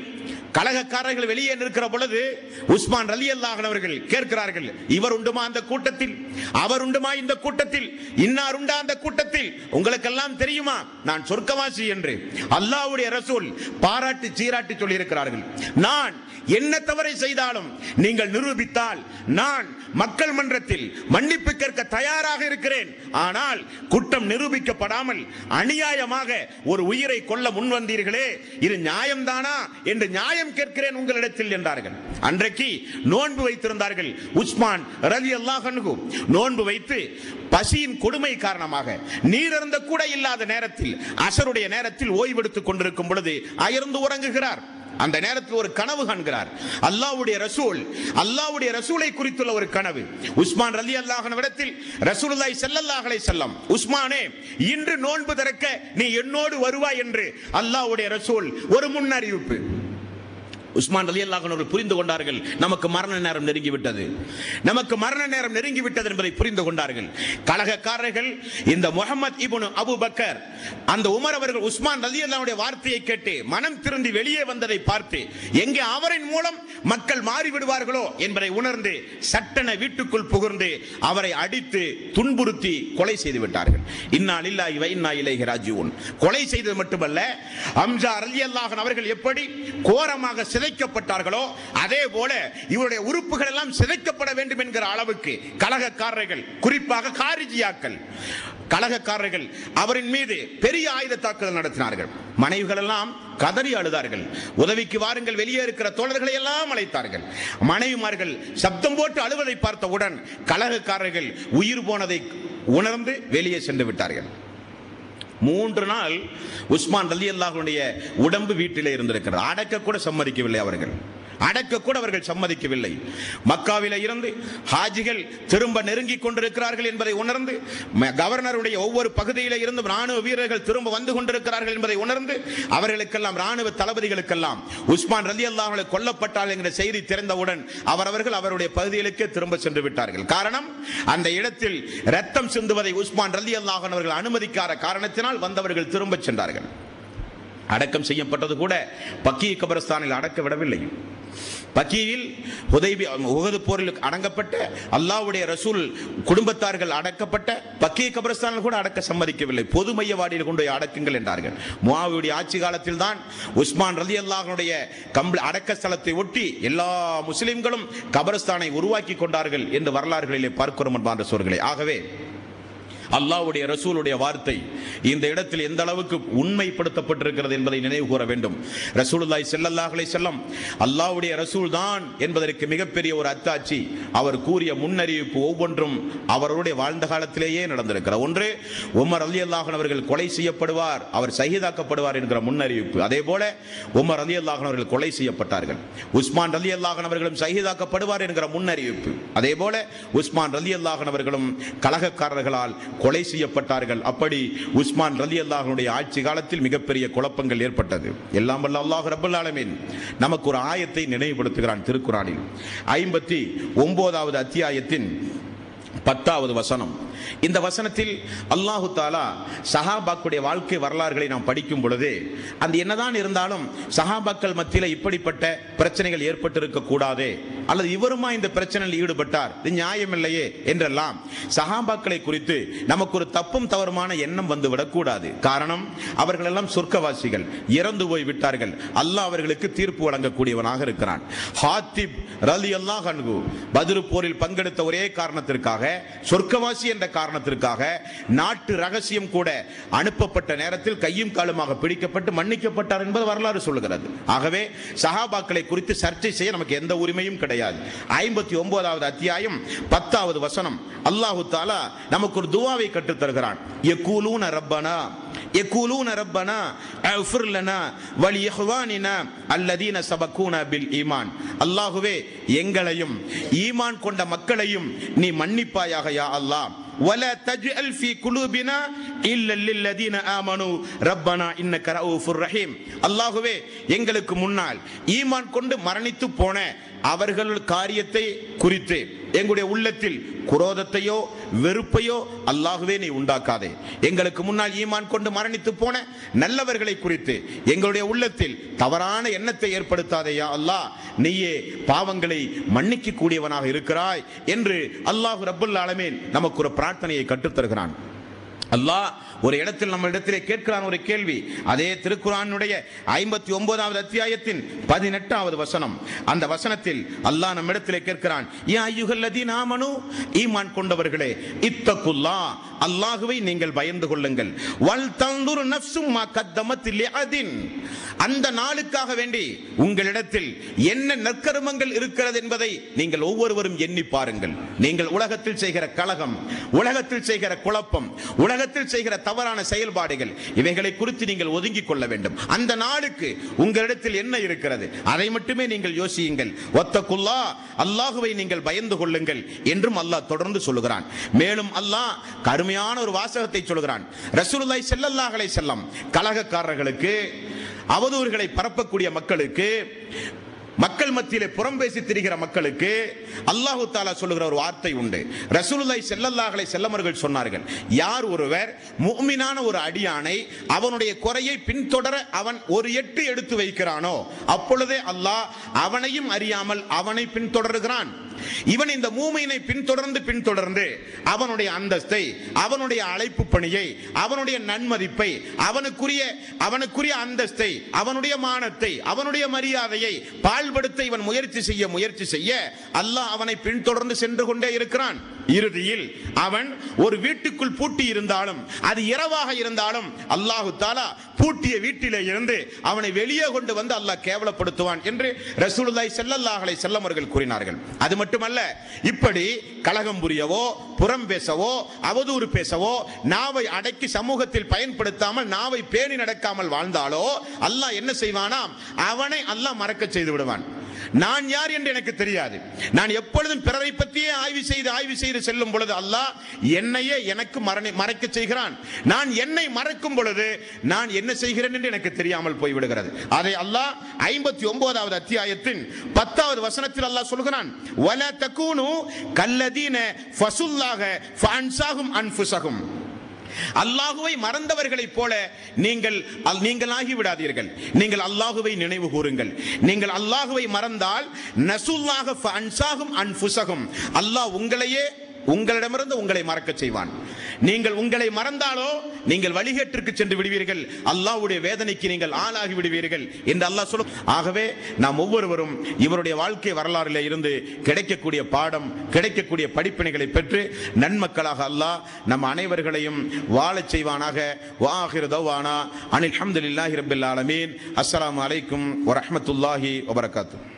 கழகக்காரர்கள் வெளியே நிற்கிற பொழுது உஸ்மான் ரலி அவர்கள் கேட்கிறார்கள் இவர் உண்டுமா அந்த கூட்டத்தில் அவர் உண்டுமா இந்த கூட்டத்தில் இன்னார் உண்டா அந்த கூட்டத்தில் உங்களுக்கெல்லாம் தெரியுமா நான் சொர்க்கவாசி என்று அல்லாஹ்வுடைய ரசூல் பாராட்டி சீராட்டி சொல்லி இருக்கிறார்கள் நான் என்ன தவறை செய்தாலும் நீங்கள் நிரூபித்தால் நான் மக்கள் மன்றத்தில் மன்னிப்பு கேட்க தயாராக இருக்கிறேன் ஆனால் குற்றம் நிரூபிக்கப்படாமல் அநியாயமாக ஒரு உயிரை கொல்ல முன்வந்தீர்களே இது நியாயம்தானா என்று நியாயம் கேட்கிறேன் உங்களிடத்தில் என்றார்கள் அன்றைக்கு நோன்பு வைத்திருந்தார்கள் உஸ்மான் ரலி அல்லாஹ் நோன்பு வைத்து பசியின் கொடுமை காரணமாக நீரருந்த கூட இல்லாத நேரத்தில் அசருடைய நேரத்தில் ஓய்வெடுத்துக் கொண்டிருக்கும் பொழுது அயர்ந்து உறங்குகிறார் அந்த நேரத்தில் ஒரு கனவு காண்கிறார் அல்லாஹ்வுடைய ரசூல் அல்லாஹ்வுடைய ரசூலை குறித்துள்ள ஒரு கனவு உஸ்மான் ரலி அல்லாஹ்விடத்தில் ரசூலுல்லாஹி ஸல்லல்லாஹு அலைஹி வஸல்லம் உஸ்மானே இன்று நோன்பு திறக்க நீ என்னோடு வருவாய் என்று அல்லாஹ்வுடைய ரசூல் ஒரு முன்னறிவிப்பு உஸ்மான் அலி அல்லாஹர்கள் புரிந்து கொண்டார்கள் நமக்கு மரண நேரம் நெருங்கி விட்டது நமக்கு மரண நேரம் நெருங்கி விட்டது என்பதை புரிந்து கொண்டார்கள் கழகக்காரர்கள் இந்த முகமது இப்னு அபு பக்கர் அந்த உமர் அவர்கள் உஸ்மான் அலி அல்லாவுடைய வார்த்தையை கேட்டு மனம் திருந்தி வெளியே வந்ததை பார்த்து எங்கே அவரின் மூலம் மக்கள் மாறிவிடுவார்களோ என்பதை உணர்ந்து சட்டென வீட்டுக்குள் புகுந்து அவரை அடித்து துன்புறுத்தி கொலை செய்து விட்டார்கள் இன்னா லில்லாஹி வ இன்னா இலைஹி ராஜிஊன் கொலை செய்தது மட்டுமல்ல அம்ஜா ரலியல்லாஹு அவர்கள் எப்படி கோரமாக சிதைக்கப்பட்டார்களோ அதே போல இவருடைய உறுப்புகள் எல்லாம் சிதைக்கப்பட வேண்டும் என்கிற அளவுக்கு கலகக்காரர்கள் குறிப்பாக காரிஜியாக்கள் கலகக்காரர்கள் அவரின் மீது பெரிய ஆயுத தாக்குதல் நடத்தினார்கள் மனைவிகள் எல்லாம் கதறி அழுதார்கள் உதவிக்கு வாருங்கள் வெளியே இருக்கிற தோழர்களை எல்லாம் அழைத்தார்கள் மனைவிமார்கள் சப்தம் போட்டு அழுவதை பார்த்தவுடன் கலகக்காரர்கள் உயிர் போனதை உணர்ந்து வெளியே சென்று விட்டார்கள் மூன்று நாள் உஸ்மான் ரலி அல்லாஹுடைய உடம்பு வீட்டிலே இருந்திருக்கிறது அடக்க கூட சம்மதிக்கவில்லை அவர்கள் அடக்க கூட அவர்கள் சம்மதிக்கவில்லை மக்காவில இருந்து ஹாஜிகள் திரும்ப நெருங்கி கொண்டிருக்கிறார்கள் என்பதை உணர்ந்து ம- கவர்னருடைய ஒவ்வொரு பகுதியில இருந்து ராணுவ வீரர்கள் திரும்ப வந்து கொண்டிருக்கிறார்கள் என்பதை உணர்ந்து அவர்களுக்கெல்லாம் ராணுவ தளபதிகளுக்கெல்லாம் உஸ்மான் ரலி அல்லாஹ் கொல்லப்பட்டார் என்கிற செய்தி தெரிந்தவுடன் அவரவர்கள் அவருடைய பகுதிகளுக்கே திரும்ப சென்று விட்டார்கள் காரணம் அந்த இடத்தில் ரத்தம் சிந்துவதை உஸ்மான் ரலி அல்லாஹ் அவர்கள் அனுமதிக்காத காரணத்தினால் வந்தவர்கள் திரும்ப சென்றார்கள் அடக்கம் செய்யப்பட்டது கூட பக்கிய கபரஸ்தானில் அடக்க விடவில்லை பக்கியில் உதவி உகது போரில் அடங்கப்பட்ட அல்லாஹ்வுடைய ரசூல் குடும்பத்தார்கள் அடக்கப்பட்ட பக்கிய கபரஸ்தானில் கூட அடக்க சம்மதிக்கவில்லை பொது மையவாடியில் கொண்டு போய் அடக்குங்கள் என்றார்கள் முஆவியுடைய ஆட்சி காலத்தில் தான் உஸ்மான் ரலி அல்லாஹனுடைய கம்பள அடக்க ஸ்தலத்தை ஒட்டி எல்லா முஸ்லிம்களும் கபரஸ்தானை உருவாக்கி கொண்டார்கள் என்று வரலாறுகளிலே பார்க்கிறோம் என்பான்ற சோர்களே ஆகவே அல்லாஹ்வுடைய ரசூலுடைய வார்த்தை இந்த இடத்தில் எந்த அளவுக்கு உண்மைப்படுத்தப்பட்டிருக்கிறது என்பதை நினைவு கூற வேண்டும் ரசூலுல்லாஹி ஸல்லல்லாஹு அலைஹி வஸல்லம் அல்லாஹ்வுடைய ரசூல் தான் என்பதற்கு மிகப்பெரிய ஒரு அத்தாட்சி அவர் கூறிய முன்னறிவிப்பு ஒவ்வொன்றும் அவருடைய வாழ்ந்த காலத்திலேயே நடந்திருக்கிறது ஒன்று உமர் ரலியல்லாஹு அவர்கள் கொலை செய்யப்படுவார் அவர் சஹீதாக்கப்படுவார் என்கிற முன்னறிவிப்பு அதே போல உமர் ரலியல்லாஹு அவர்கள் கொலை செய்யப்பட்டார்கள் உஸ்மான் ரலியல்லாஹு அவர்களும் சஹீதாக்கப்படுவார் என்கிற முன்னறிவிப்பு அதே போல உஸ்மான் ரலியல்லாஹு அவர்களும் கலகக்காரர்களால் கொலை செய்யப்பட்டார்கள் அப்படி உஸ்மான் ரலி அல்லாஹனுடைய ஆட்சி காலத்தில் மிகப்பெரிய குழப்பங்கள் ஏற்பட்டது எல்லாம் வல்ல அல்லாஹ் ரப்பல் ஆலமீன் நமக்கு ஒரு ஆயத்தை நினைவுபடுத்துகிறான் திருக்குறானில் ஐம்பத்தி ஒன்பதாவது அத்தியாயத்தின் பத்தாவது வசனம் இந்த வசனத்தில் அல்லாஹு தாலா சஹாபாக்குடைய வாழ்க்கை வரலாறுகளை நாம் படிக்கும் பொழுது அந்த என்னதான் இருந்தாலும் சஹாபாக்கள் மத்தியில் இப்படிப்பட்ட பிரச்சனைகள் ஏற்பட்டிருக்க கூடாதே அல்லது இவருமா இந்த பிரச்சனையில் ஈடுபட்டார் இது நியாயமில்லையே என்றெல்லாம் சஹாபாக்களை குறித்து நமக்கு ஒரு தப்பும் தவறுமான எண்ணம் வந்து விடக்கூடாது காரணம் அவர்கள் எல்லாம் சொர்க்கவாசிகள் இறந்து போய் விட்டார்கள் அல்லாஹ் அவர்களுக்கு தீர்ப்பு வழங்கக்கூடியவனாக இருக்கிறான் ஹாத்திப் ரலி அல்லாஹ் அன்கு பதிரு போரில் பங்கெடுத்த ஒரே காரணத்திற்காக சொர்க்கவாசி என்ற காரணத்திற்காக நாட்டு ரகசியம் கூட அனுப்பப்பட்ட நேரத்தில் கையும் காலுமாக பிடிக்கப்பட்டு மன்னிக்கப்பட்டார் என்பது வரலாறு சொல்லுகிறது ஆகவே சஹாபாக்களை குறித்து சர்ச்சை செய்ய நமக்கு எந்த உரிமையும் கிடையாது ஐம்பத்தி ஒன்பதாவது அத்தியாயம் பத்தாவது வசனம் அல்லாஹு தாலா நமக்கு ஒரு துவாவை கற்றுத் தருகிறான் யக்கூலூன ரப்பனா யக்கூலூன ரப்பனா அஃபிர் லனா வலி இஹ்வானினா அல்லதீன சபக்கூன பில் ஈமான் அல்லாஹுவே எங்களையும் ஈமான் கொண்ட மக்களையும் நீ மன்னிப்பாயாக யா அல்லாஹ் ولا تجعل في قلوبنا الا للذين امنوا ربنا انك رؤوف رحيم அல்லாஹ்வே எங்களுக்கு முன்னால் ஈமான் கொண்டு மரணித்து போன அவர்கள் காரியத்தை குறித்து எங்களுடைய உள்ளத்தில் குரோதத்தையோ வெறுப்பையோ அல்லாஹுவே நீ உண்டாக்காதே எங்களுக்கு முன்னால் ஈமான் கொண்டு மரணித்து போன நல்லவர்களை குறித்து எங்களுடைய உள்ளத்தில் தவறான எண்ணத்தை ஏற்படுத்தாதேயா அல்லாஹ் நீயே பாவங்களை மன்னிக்க கூடியவனாக இருக்கிறாய் என்று அல்லாஹ் ரப்புல் ஆலமீன் நமக்கு ஒரு பிரார்த்தனையை கற்றுத்தருகிறான் அல்லாஹ் ஒரு இடத்தில் நம்ம இடத்திலே கேட்கிறான் ஒரு கேள்வி அதே திருக்குறானுடைய ஐம்பத்தி ஒன்பதாவது அத்தியாயத்தின் பதினெட்டாவது வசனம் அந்த வசனத்தில் அல்லாஹ் நம்ம இடத்திலே கேட்கிறான் யா ஐயுகல்லதீன் ஆமனு ஈமான் கொண்டவர்களே இத்தகுல்லா அல்லாஹுவை நீங்கள் பயந்து கொள்ளுங்கள் வல் தந்துரு நஃப்சும் மா கத்தமத் லிஅதின் அந்த நாளுக்காக வேண்டி உங்களிடத்தில் என்ன நற்கருமங்கள் இருக்கிறது என்பதை நீங்கள் ஒவ்வொருவரும் எண்ணி பாருங்கள் நீங்கள் உலகத்தில் செய்கிற கலகம் உலகத்தில் செய்கிற குழப்பம் உலகத்தில் செய்கிற தவறான செயல்பாடுகள் இவைகளை குறித்து நீங்கள் ஒதுங்கிக் கொள்ள வேண்டும் அந்த நாளுக்கு உங்களிடத்தில் என்ன இருக்கிறது அதை மட்டுமே நீங்கள் யோசியுங்கள் ஒத்தக்குல்லா அல்லாஹுவை நீங்கள் பயந்து கொள்ளுங்கள் என்றும் அல்லாஹ் தொடர்ந்து சொல்லுகிறான் மேலும் அல்லாஹ் கருமையான ஒரு வாசகத்தை சொல்கிறான் ரசூலுல்லாஹி ஸல்லல்லாஹு அலைஹி வஸல்லம் கலகக்காரர்களுக்கு அவதூறுகளை பரப்பக்கூடிய மக்களுக்கு மக்கள் மத்தியிலே புறம் பேசி திரிகிற மக்களுக்கு அல்லாஹு தாலா சொல்லுகிற ஒரு வார்த்தை உண்டு ரசூலுல்லாஹி ஸல்லல்லாஹு அலைஹி செல்லமர்கள் சொன்னார்கள் யார் ஒருவர் முஃமினான ஒரு அடியானை அவனுடைய குறையை பின்தொடர அவன் ஒரு எட்டு எடுத்து வைக்கிறானோ அப்பொழுதே அல்லாஹ் அவனையும் அறியாமல் அவனை பின்தொடருகிறான் இவன் இந்த மூமையினை பின்தொடர்ந்து பின்தொடர்ந்து அவனுடைய அந்தஸ்தை அவனுடைய அழைப்பு பணியை அவனுடைய நன்மதிப்பை அவனுக்குரிய அவனுக்குரிய அந்தஸ்தை அவனுடைய மானத்தை அவனுடைய மரியாதையை பால்படுத்த இவன் முயற்சி செய்ய முயற்சி செய்ய அல்லாஹ் அவனை பின்தொடர்ந்து சென்று கொண்டே இருக்கிறான் இறுதியில் அவன் ஒரு வீட்டுக்குள் பூட்டி இருந்தாலும் அது இரவாக இருந்தாலும் அல்லாஹு தாலா பூட்டிய வீட்டிலே இருந்து அவனை வெளியே கொண்டு வந்து அல்லாஹ் கேவலப்படுத்துவான் என்று ரசூலுல்லாஹி ஸல்லல்லாஹு அலைஹி வஸல்லம் அவர்கள் கூறினார்கள் அது மட்டுமல்ல இப்படி கலகம் புரியவோ புறம் பேசவோ அவதூறு பேசவோ நாவை அடக்கி சமூகத்தில் பயன்படுத்தாமல் நாவை பேணி நடக்காமல் வாழ்ந்தாலோ அல்லாஹ் என்ன செய்வானாம் அவனை அல்லாஹ் மறக்க செய்து விடுவான் நான் யார் என்று எனக்கு தெரியாது நான் எப்பொழுதும் பிறரை பற்றியே ஆய்வு செய்து ஆய்வு செய்து செல்லும் பொழுது அல்லாஹ் என்னையே எனக்கு மரணி மறைக்க செய்கிறான் நான் என்னை மறைக்கும் பொழுது நான் என்ன செய்கிறேன் என்று எனக்கு தெரியாமல் போய்விடுகிறது அதை அல்லாஹ் ஐம்பத்தி ஒன்பதாவது அத்தியாயத்தின் பத்தாவது வசனத்தில் அல்லாஹ் சொல்கிறான் வல தக்கூனு கல்லதீன ஃபசுல்லாக ஃபஅன்சாகும் அன்ஃபுசகும் அல்லாஹுவை மறந்தவர்களைப் போல நீங்கள் அல்- நீங்கள் ஆகிவிடாதீர்கள் நீங்கள் அல்லாஹுவை நினைவு கூறுங்கள் நீங்கள் அல்லாஹுவை மறந்தால் நசுல்லாக அன்சாகும் அன்புசகும் அல்லாஹ் உங்களையே உங்களிடமிருந்து உங்களை மறக்க செய்வான் நீங்கள் உங்களை மறந்தாலோ நீங்கள் வழிகேட்டிற்கு சென்று விடுவீர்கள் அல்லாஹ்வுடைய வேதனைக்கு நீங்கள் ஆளாகி விடுவீர்கள் என்று அல்லாஹ் சொல்லும் ஆகவே நாம் ஒவ்வொருவரும் இவருடைய வாழ்க்கை வரலாறில் இருந்து கிடைக்கக்கூடிய பாடம் கிடைக்கக்கூடிய படிப்பினைகளை பெற்று நன்மக்களாக அல்லாஹ் நம் அனைவர்களையும் வாழச் செய்வானாக வாஹிர் தவானா அனில் ஹம்துலில்லாஹி ரபில் ஆலமீன் அஸ்ஸலாமு அலைக்கும் வரஹ்மத்துல்லாஹி வபரகாத்துஹு